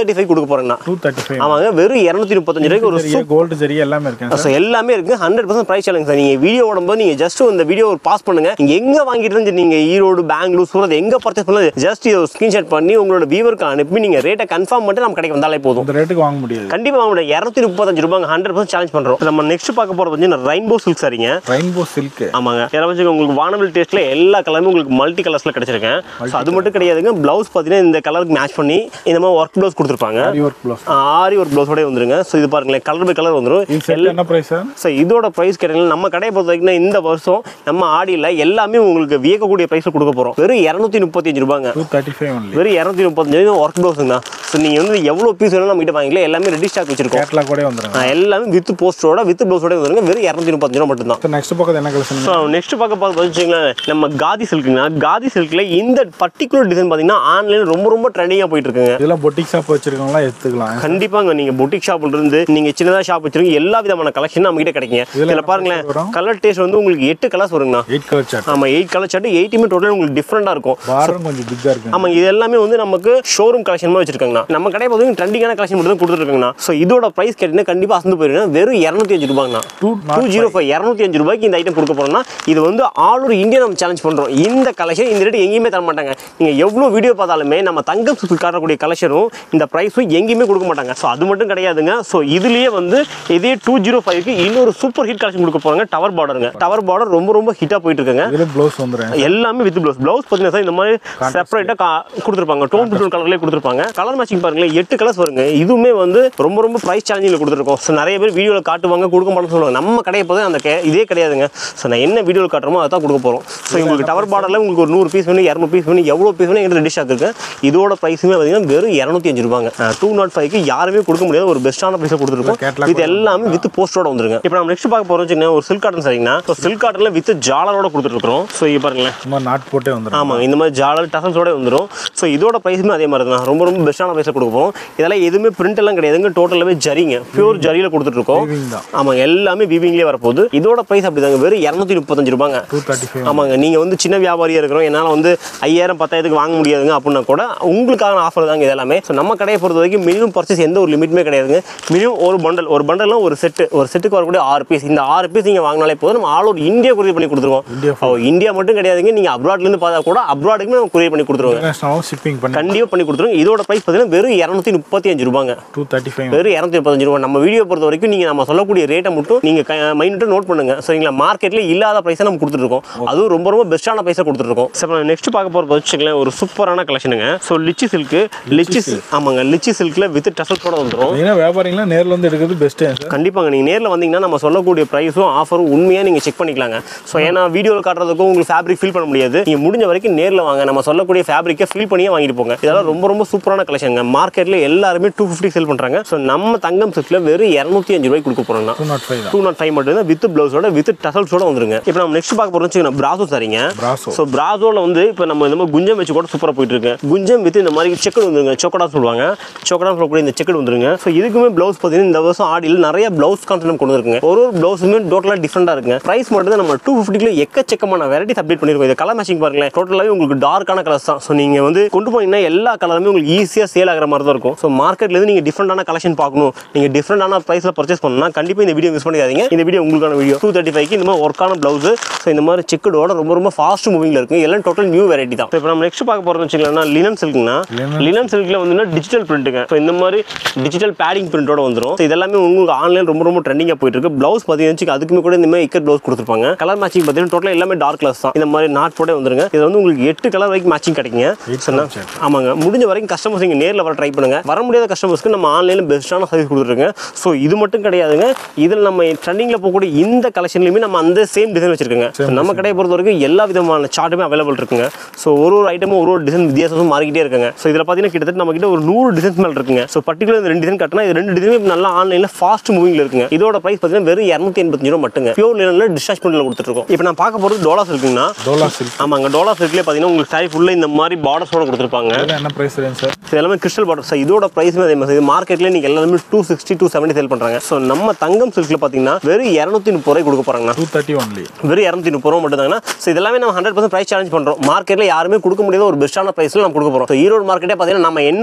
தேர்ட்டி ஃபைவ் கொடுக்க போகிறேங்கண்ணா டூ தேர்ட்டி ஃபைவ் ஆமாங்க வெறும் இரநூத்தி முப்பத்தஞ்சு ரூபாய்க்கு ஒரு சரி கோல்டு சரி எல்லாமே இருக்குங்க ஸோ எல்லாமே இருக்கு hundred percent price challenge sir நீங்கள் வீடியோ ஓடும்போது நீங்கள் ஜஸ்ட் இந்த வீடியோ ஒரு பாஸ் பண்ணுங்க நீங்கள் எங்கே வாங்கிட்டு இருந்து நீங்கள் ஈரோடு பெங்களூர் சூரத் எங்கே பர்ச்சேஸ் பண்ணது ஜஸ்ட் இதை ஸ்க்ரீன்ஷாட் பண்ணி உங்களோட வியூவருக்கு அனுப்பி நீங்கள் ரேட்டை கன்ஃபார்ம் பண்ணிட்டு நம்ம கடைக்கு வந்தாலே போதும் இந்த ரேட்டுக்கு வாங்க முடியாது கண்டிப்பாக வாங்க முடியாது இரநூத்தி முப்பத்தஞ்சு ரூபாங்க ஹண்ட்ரட் பர்சன்ட் சேலஞ்ச் பண்ணுறோம் நம்ம நெக்ஸ்ட் பார்க்க போகிறது வந்து ரெயின்போ சில்க் சரிங்க ரெயின்போ சில்க் ஆமாங்க இதில் வந்து உங்களுக்கு வானவில் டேஸ்ட்டில் எல்லா கலருமே உங்களுக்கு மல்டி கலர்ஸில் கிடைச்சிருக்கேன் ஸோ அது மட்டும் கிடையாதுங்க ப்ளவுஸ் பார்த்தீங்கன்னா இந்த கலருக்கு மேட்ச் பண்ணி இந்த மாதிரி ஒர்க் ப்ளவுஸ் கொடுத்துருப்பாங்க ஆரி ஒர்க் ப்ளஸ் ஆரி ஒரு ப்ளவுஸோடய வந்துருங்க ஸோ இது பாருங்களேன் கலர் பை கலர் வந்துடும் இது செட் என்ன ப்ரைஸ் சார் ஸோ இதோட ப்ரைஸ் கேட்டீங்கன்னா நம்ம கடையை பொறுத்த வரைக்கும் இந்த வருஷம் நம்ம ஆடியில் எல்லாமே உங்களுக்கு வியக்கக்கூடிய ப்ரைஸில் கொடுக்க போகிறோம் வெறும் இரநூத்தி முப்பத்தஞ்சு ரூபாங்க டூ தேர்ட்டி ஃபைவ் ஒன்லி வெறும் இரநூத்தி முப்பத்தஞ்சு ஒர்க் ப்ளவுஸுங்க ஸோ நீங்கள் வந்து எவ்வளோ பீஸ் வேணும் நம்ம கிட்ட வாங்கிக்கலாம் எல்லாமே ரெடி ஸ்டாக் வச்சிருக்கோம் கேட்லாக் கூட வந்துருங்க ஆ, எல்லாமே வித் போஸ்டரோட வித் ப்ளவுஸோட வந்துருங்க வெறும் இரநூத்தி முப்பத்தஞ்சு ரூபா மட்டும்தான் நெக்ஸ்ட் பக்கத்து என்ன கலெக்ஷன் ஸோ நெக்ஸ்ட் பார்க்க பார்த்து வச்சுங்களேன் நம்ம காதி சில்க்குங்க காதி சில்கில் இந்த பர்டிகுலர் டிசைன் பார்த்தீங்கன்னா ஆன்லைன் ரொம்ப ரொம்ப ட்ரெண்டிங்காக போயிட்டு இருக்குங்க இதெல்லாம் பொட்டிக் ஷாப் வச்சிருக்கவங்களா எடுத்துக்கலாம் கண்டிப்பாங்க நீங்க புட்டிக் ஷாப்ல இருந்து நீங்க சின்னதா ஷாப் வச்சிருக்கீங்க எல்லா விதமான கலெக்ஷன் நம்ம கிட்ட கிடைக்குங்க இதுல இதுல என்ன பாருங்களேன் colour வரும்? கலர் டேஸ்ட் வந்து உங்களுக்கு எட்டு கலர்ஸ் வருங்கண்ணா எயிட் கலர் சார்ட் ஆமா எயிட் கலர் சார்ட் எயிட்டுமே டோட்டல் உங்களுக்கு டிஃப்ரெண்டா இருக்கும் பாரம் கொஞ்சம் பிக்கா இருக்கு ஆமா இது எல்லாமே வந்து நமக்கு ஷோரூம் கலெக்ஷன் மாதிரி வச்சிருக்காங்கண்ணா நம்ம கடை பார்த்தீங்கன்னா ட்ரெண்டிங்கான கலெக்ஷன் மட்டும் தான் கொடுத்துருக்காங்கண்ணா ஸோ இதோட பிரைஸ் கேட்டீங்கன்னா கண்டிப்பா அசந்து போயிருங்க வெறும் இரநூத்தி அஞ்சு ரூபாங்கண்ணா டூ டூ ஜீரோ ஃபைவ் இரநூத்தி அஞ்சு ரூபாய்க்கு இந்த ஐட்டம் கொடுக்க போறோம்னா இது வந்து ஆல் ஓவர் இந்தியா நம்ம சேலஞ்ச் பண்றோம் இந்த கலெக்ஷன் இந்த ரேட் எங்கேயுமே தர மாட்டாங்க நீங்க எவ்வளவு வீடியோ பார்த்தாலுமே நம்ம தங்கம் சுத்து காட்டக்கூடிய கலெக்ஷனும் இந்த ப்ரைஸும் எங்கேயுமே கொடுக்க மாட்டாங்க ஸோ அது மட்டும் கிடையாதுங்க ஸோ இதுலயே வந்து இதே டூ ஜீரோ ஃபைவ்க்கு இன்னொரு சூப்பர் ஹிட் கலெக்ஷன் கொடுக்க போறாங்க டவர் பார்டருங்க டவர் பார்டர் ரொம்ப ரொம்ப ஹிட்டா போயிட்டு இருக்குங்க இதுல ப்ளவுஸ் வந்துடுறேன் எல்லாமே வித் ப்ளவுஸ் ப்ளவுஸ் பார்த்தீங்கன்னா சார் இந்த மாதிரி செப்பரேட்டாக கொடுத்துருப்பாங்க டோன் டு டோன் கலர்லேயே கொடுத்துருப்பாங்க கலர் மேட்சிங் பாருங்களேன் எட்டு கலர்ஸ் வருங்க இதுவுமே வந்து ரொம்ப ரொம்ப ப்ரைஸ் சேலஞ்சில் கொடுத்துருக்கோம் ஸோ நிறைய பேர் வீடியோவில் காட்டுவாங்க கொடுக்க மாட்டோம்னு சொல்லுவாங்க நம்ம கடையை போது அந்த கே- இதே கிடையாதுங்க ஸோ நான் என்ன வீடியோவில் காட்டுறோமோ அதை தான் கொடுக்க போகிறோம் ஸோ உங்களுக்கு டவர் பார்டரில் உங்களுக்கு ஒரு நூறு பீஸ் வேணும் இரநூறு பீஸ் வேணும் எவ்வளோ பீஸ் வேணும் எங்கிட்ட ரெடி ஸ்டாக் இருக்கு இதோட ப்ரைஸுமே பார்த்தீங்கன்னா வெறும் இரநூத்தி அஞ்சு ரூபாங்க டூ நாட் ஃபைவ்க்கு யாருமே கொடுக்க முடியாத ஒரு பெஸ்ட்டான ப்ரைஸை கொடுத்துருக்கோம் Catalog இது எல்லாமே வித் போஸ்டரோட வந்துருங்க இப்போ நம்ம நெக்ஸ்ட் பார்க்க போகிறோம் வச்சுக்கோங்க ஒரு சில்க் காட்டன் சரிங்கண்ணா ஸோ சில்க் காட்டனில் வித் ஜாலரோட கொடுத்துருக்கோம் ஸோ இது பாருங்களேன் சும்மா நாட் போட்டே வந்துடும் ஆமாங்க இந்த மாதிரி ஜாலர் டசல்ஸோட வந்துடும் ஸோ இதோட ப்ரைஸுமே அதே மாதிரி தான் ரொம்ப ரொம்ப பெஸ்ட்டான ப்ரைஸில் கொடுக்க போகிறோம் இதெல்லாம் எதுவுமே பிரிண்ட் எல்லாம் கிடையாதுங்க டோட்டலாகவே ஜரிங்க பியூர் ஜரியில் கொடுத்துட்ருக்கோம் Weaving தான் ஆமாங்க எல்லாமே வீவிங்லேயே வரப்போகுது இதோட ப்ரைஸ் அப்படி தாங்க வெறும் இரநூத்தி முப்பத்தஞ்சு ரூபாங்க டூ தேர்ட்டி ஃபைவ் ஆமாங்க நீங்கள் வந்து சின்ன வியாபாரியாக இருக்கிறோம் என்னால் வந்து ஐயாயிரம் பத்தாயிரத்துக்கு வாங்க முடியாதுங்க அப்படின்னா கூட உங்களுக்கான ஆஃபர் தாங்க இது எல்லாமே ஸோ நம்ம கடையை பொறுத்த வரைக்கும் மினிமம் பர்ச்சேஸ் எந்த ஒரு லிமிட்டுமே கிடையாதுங்க மினிமம் ஒரு பண்டல் ஒரு பண்டல்னா ஒரு செட்டு ஒரு செட்டுக்கு வரக்கூடிய ஆறு பீஸ் இந்த ஆறு பீஸ் நீங்கள் வாங்கினாலே போதும் நம்ம ஆல் ஓவர் இந்தியா கொரியர் பண்ணி கொடுத்துருவோம் இந்தியா ஓ இந்தியா மட்டும் கிடையாதுங்க நீங்கள் அப்ராட்லேருந்து பார்த்தா கூட அப்ராடுக்குமே நம்ம கொரியர் பண்ணி கொடுத்துருவோம் இன்டர்நேஷனலும் ஷிப்பிங் பண்ணி கண்டிப்பாக பண்ணி கொடுத்துருவோம் இதோட ப்ரைஸ் பார்த்தீங்கன்னா வெறும் இரநூத்தி முப்பத்தி அஞ்சு ரூபாங்க டூ தேர்ட்டி ஃபைவ் வெறும் இரநூத்தி முப்பத்தஞ்சு ரூபா நம்ம வீடியோ பொறுத்த வரைக்கும் நீங்கள் நம்ம சொல்லக்கூடிய ரேட்டை மட்டும் நீங்கள் மைண்ட்டு நோட் பண்ணுங்க சரிங்களா மார்க்கெட்டில் இல்லாத ப்ரைஸை நம்ம கொடுத்துருக்கோம் அதுவும் ரொம்ப ரொம்ப பெஸ்ட்டான ப்ரைஸை கொடுத்துருக்கோம் சரி நெக்ஸ்ட் பார்க்க போகிற வச்சுக்கலாம் ஒரு சூப்பரான கலெக்ஷனுங்க ஸோ லிச்சி சில்க்கு லிச்சி ஆமாங்க லிச்சி சில்கில் வித் டசல்ஸோட வந்துடும் மெயினாக வியாபாரிங்களாம் நேரில் வந்து எடுக்கிறது பெஸ்ட்டு சார் கண்டிப்பாங்க நீங்கள் நேரில் வந்தீங்கன்னா நம்ம சொல்லக்கூடிய ப்ரைஸும் ஆஃபரும் உண்மையாக நீங்கள் செக் பண்ணிக்கலாங்க ஸோ ஏன்னா வீடியோவில் காட்டுறதுக்கும் உங்களுக்கு ஃபேப்ரிக் ஃபீல் பண்ண முடியாது நீங்கள் முடிஞ்ச வரைக்கும் நேரில் வாங்க நம்ம சொல்லக்கூடிய ஃபேப்ரிக்கை ஃபீல் பண்ணியே வாங்கிட்டு போங்க இதெல்லாம் ரொம்ப ரொம்ப சூப்பரான கலெக்ஷனுங்க மார்க்கெட்டில் எல்லாருமே டூ ஃபிஃப்டி செல் பண்ணுறாங்க ஸோ நம்ம தங்கம் சில்கில் வெறும் இரநூத்தி அஞ்சு ரூபாய்க்கு கொடுக்க போகிறோம்னா டூ நாட் ஃபைவ் தான் டூ நாட் ஃபைவ் மட்டும் தான் வித் ப்ளவுஸோட வித் டசல்ஸோட வந்துருங்க இப்போ நம்ம நெக்ஸ்ட் பார்க்க போகிறோம் வச்சுக்கோங்க பிராசோ சரிங்க Brasso. ஸோ பிராசோவில் வந்து இப்போ நம்ம இந்த மாதிரி குஞ்சம் வச்சு கூட சூப்பராக போயிட்டு இருக்கு குஞ்சம் வித் இந்த மாதிரி செக்கடு வந்துருங்க சொக்கடா சொல்லுவாங்க சொக்கடா சொல்லக்கூடிய இந்த செக்கடு வந்துருங்க ஸோ இதுக்குமே ப்ளவுஸ் பார்த்தீங்கன்னா இந்த வருஷம் ஆடியில் நிறைய ப்ளவுஸ் கான்செப்ட் கொண்டு வந்துருங்க ஒரு ஒரு ப்ளவுஸுமே டோட்டலாக டிஃப்ரெண்டாக இருக்குங்க ப்ரைஸ் மட்டும் தான் நம்ம டூ ஃபிஃப்டிக்குள்ள எக்கச்சக்கமான வெரைட்டிஸ் அப்டேட் பண்ணிருக்கோம் இது கலர் மேட்சிங் பாருங்களேன் டோட்டலாகவே உங்களுக்கு டார்க்கான கலர்ஸ் தான் ஸோ நீங்கள் வந்து கொண்டு போனீங்கன்னா எல்லா கலருமே உங்களுக்கு ஈஸியாக சேல் ஆகிற மாதிரி தான் இருக்கும் ஸோ மார்க்கெட்லேருந்து நீங்கள் டிஃப்ரெண்டான கலெக்ஷன் பார்க்கணும் நீங்கள் டிஃப்ரெண்டான ப்ரைஸில் பர்ச்சேஸ் பண்ணணும்னா கண்டிப்பாக இந்த வீடியோ மிஸ் பண்ணிக்காதீங்க இந்த வீடியோ உங்களுக்கான வீடியோ டூ தேர்ட்டி ஃபைவ்க்கு இந்த மாதிரி ஒர்க்கான ப்ளவுஸ் ஸோ இந்த மாதிரி செக்குடோட ரொம்ப ரொம்ப ஃபாஸ்ட் மூவிங்கில் இருக்கு எல்லாம் டோட்டல் நியூ வெரைட்டி தான் இப்போ நம்ம நெக்ஸ்ட் பார்க்க போகிறோம்னு வச்சுக்கலாம் லினன் சில்க்னா Linen. லினன் சில்கில் வந்து டிஜிட்டல் பிரிண்ட்டுங்க ஸோ இந்த மாதிரி டிஜிட்டல் பேடிங் பிரிண்டோட வந்துடும் ஸோ இதெல்லாமே உங்களுக்கு ஆன்லைன் ரொம்ப ரொம்ப ட்ரெண்டிங்காக போயிட்டு இருக்கு ப்ளவுஸ் பார்த்தீங்கன்னா அதுக்குமே கூட இந்த மாதிரி இக்கட் ப்ளவுஸ் கொடுத்துருப்பாங்க கலர் மேட்சிங் பார்த்தீங்கன்னா டோட்டலாக எல்லாமே டார்க் கலர்ஸ் தான் இந்த மாதிரி நாட் போட்டே வந்துருங்க இது வந்து உங்களுக்கு எட்டு கலர் வரைக்கும் மேட்சிங் கிடைக்குங்க Eight சொன்னா colour chart. ஆமாங்க முடிஞ்ச வரைக்கும் கஸ்டமர்ஸ் இங்கே நேரில் வர ட்ரை பண்ணுங்க வர முடியாத கஸ்டமர்ஸ்க்கு நம்ம ஆன்லைனில் பெஸ்ட்டான சர்வீஸ் கொடுத்துருங்க ஸோ இது மட்டும் கிடையாதுங்க இதில் நம்ம ட்ரெண்டிங்கில் போகக்கூடிய இந்த கலெக்ஷன்லையுமே நம்ம அந்த சேம் டிசைன் வச்சிருக்கோங்க So, நம்ம கடையை பொறுத்த வரைக்கும் எல்லா விதமான சார்ட்டுமே அவைலபிள் இருக்குங்க ஸோ ஒரு ஒரு ஐட்டமும் ஒரு ஒரு டிசைன் வித்தியாசமும் மாறிக்கிட்டே இருக்குங்க ஸோ இதில் பார்த்தீங்கன்னா கிட்டத்தட்ட நம்ம கிட்ட ஒரு நூறு டிசைன்ஸ் மேலே இருக்குங்க ஸோ பர்டிகுலர் இந்த ரெண்டு டிசைன் கட்டினா இது ரெண்டு டிசைனுமே நல்லா ஆன்லைனில் ஃபாஸ்ட் மூவிங்கில் இருக்குங்க இதோட ப்ரைஸ் பார்த்தீங்கன்னா வெறும் இரநூத்தி எண்பத்தஞ்சு ரூபா மட்டுங்க பியூர் லினில் டிஸ்சார்ஜ் பண்ணில் கொடுத்துருக்கோம் இப்போ நான் பார்க்க போகிறது டோலாஸ் இருக்குங்கண்ணா டோலா சில்க் ஆமாங்க டோலாஸ் இருக்குலேயே பார்த்தீங்கன்னா உங்களுக்கு சாரி ஃபுல்லாக இந்த மாதிரி பார்டர்ஸோட கொடுத்துருப்பாங்க இதெல்லாம் என்ன ப்ரைஸ் ரேஞ்ச் சார் இது எல்லாமே கிறிஸ்டல் பார்டர் சார் இதோட ப்ரைஸுமே அதே மாதிரி இது மார்க்கெட்ல நீங்கள் எல்லாமே two sixty two seventy sale பண்ணுறாங்க ஸோ நம்ம தங்கம் சில்கில் பார்த்தீங்கன்னா வெறும் இரநூத்தி முப்பது ரூபாய் கொடுக்க போகிறாங்கண்ணா டூ தேர்ட்டி ஒன்லி வெறும் இரநூத்தி முப்பது ரூபா மட்டும் தாங்கண்ணா ஸோ இதெல்லாமே நம்ம ஹண்ட்ரட் பர்சன்ட் ப்ரைஸ் சேலஞ்ச் பண்ணுறோம் மார்க்கெட்டில் யாருமே கொடுக்க முடியாத ஒரு பெஸ்ட்டான ப்ரைஸில் நம்ம கொடுக்க போகிறோம் ஸோ ஈரோடு மார்க்கெட்டே பார்த்தீங்கன்னா நம்ம என்ன ப்ரைஸ்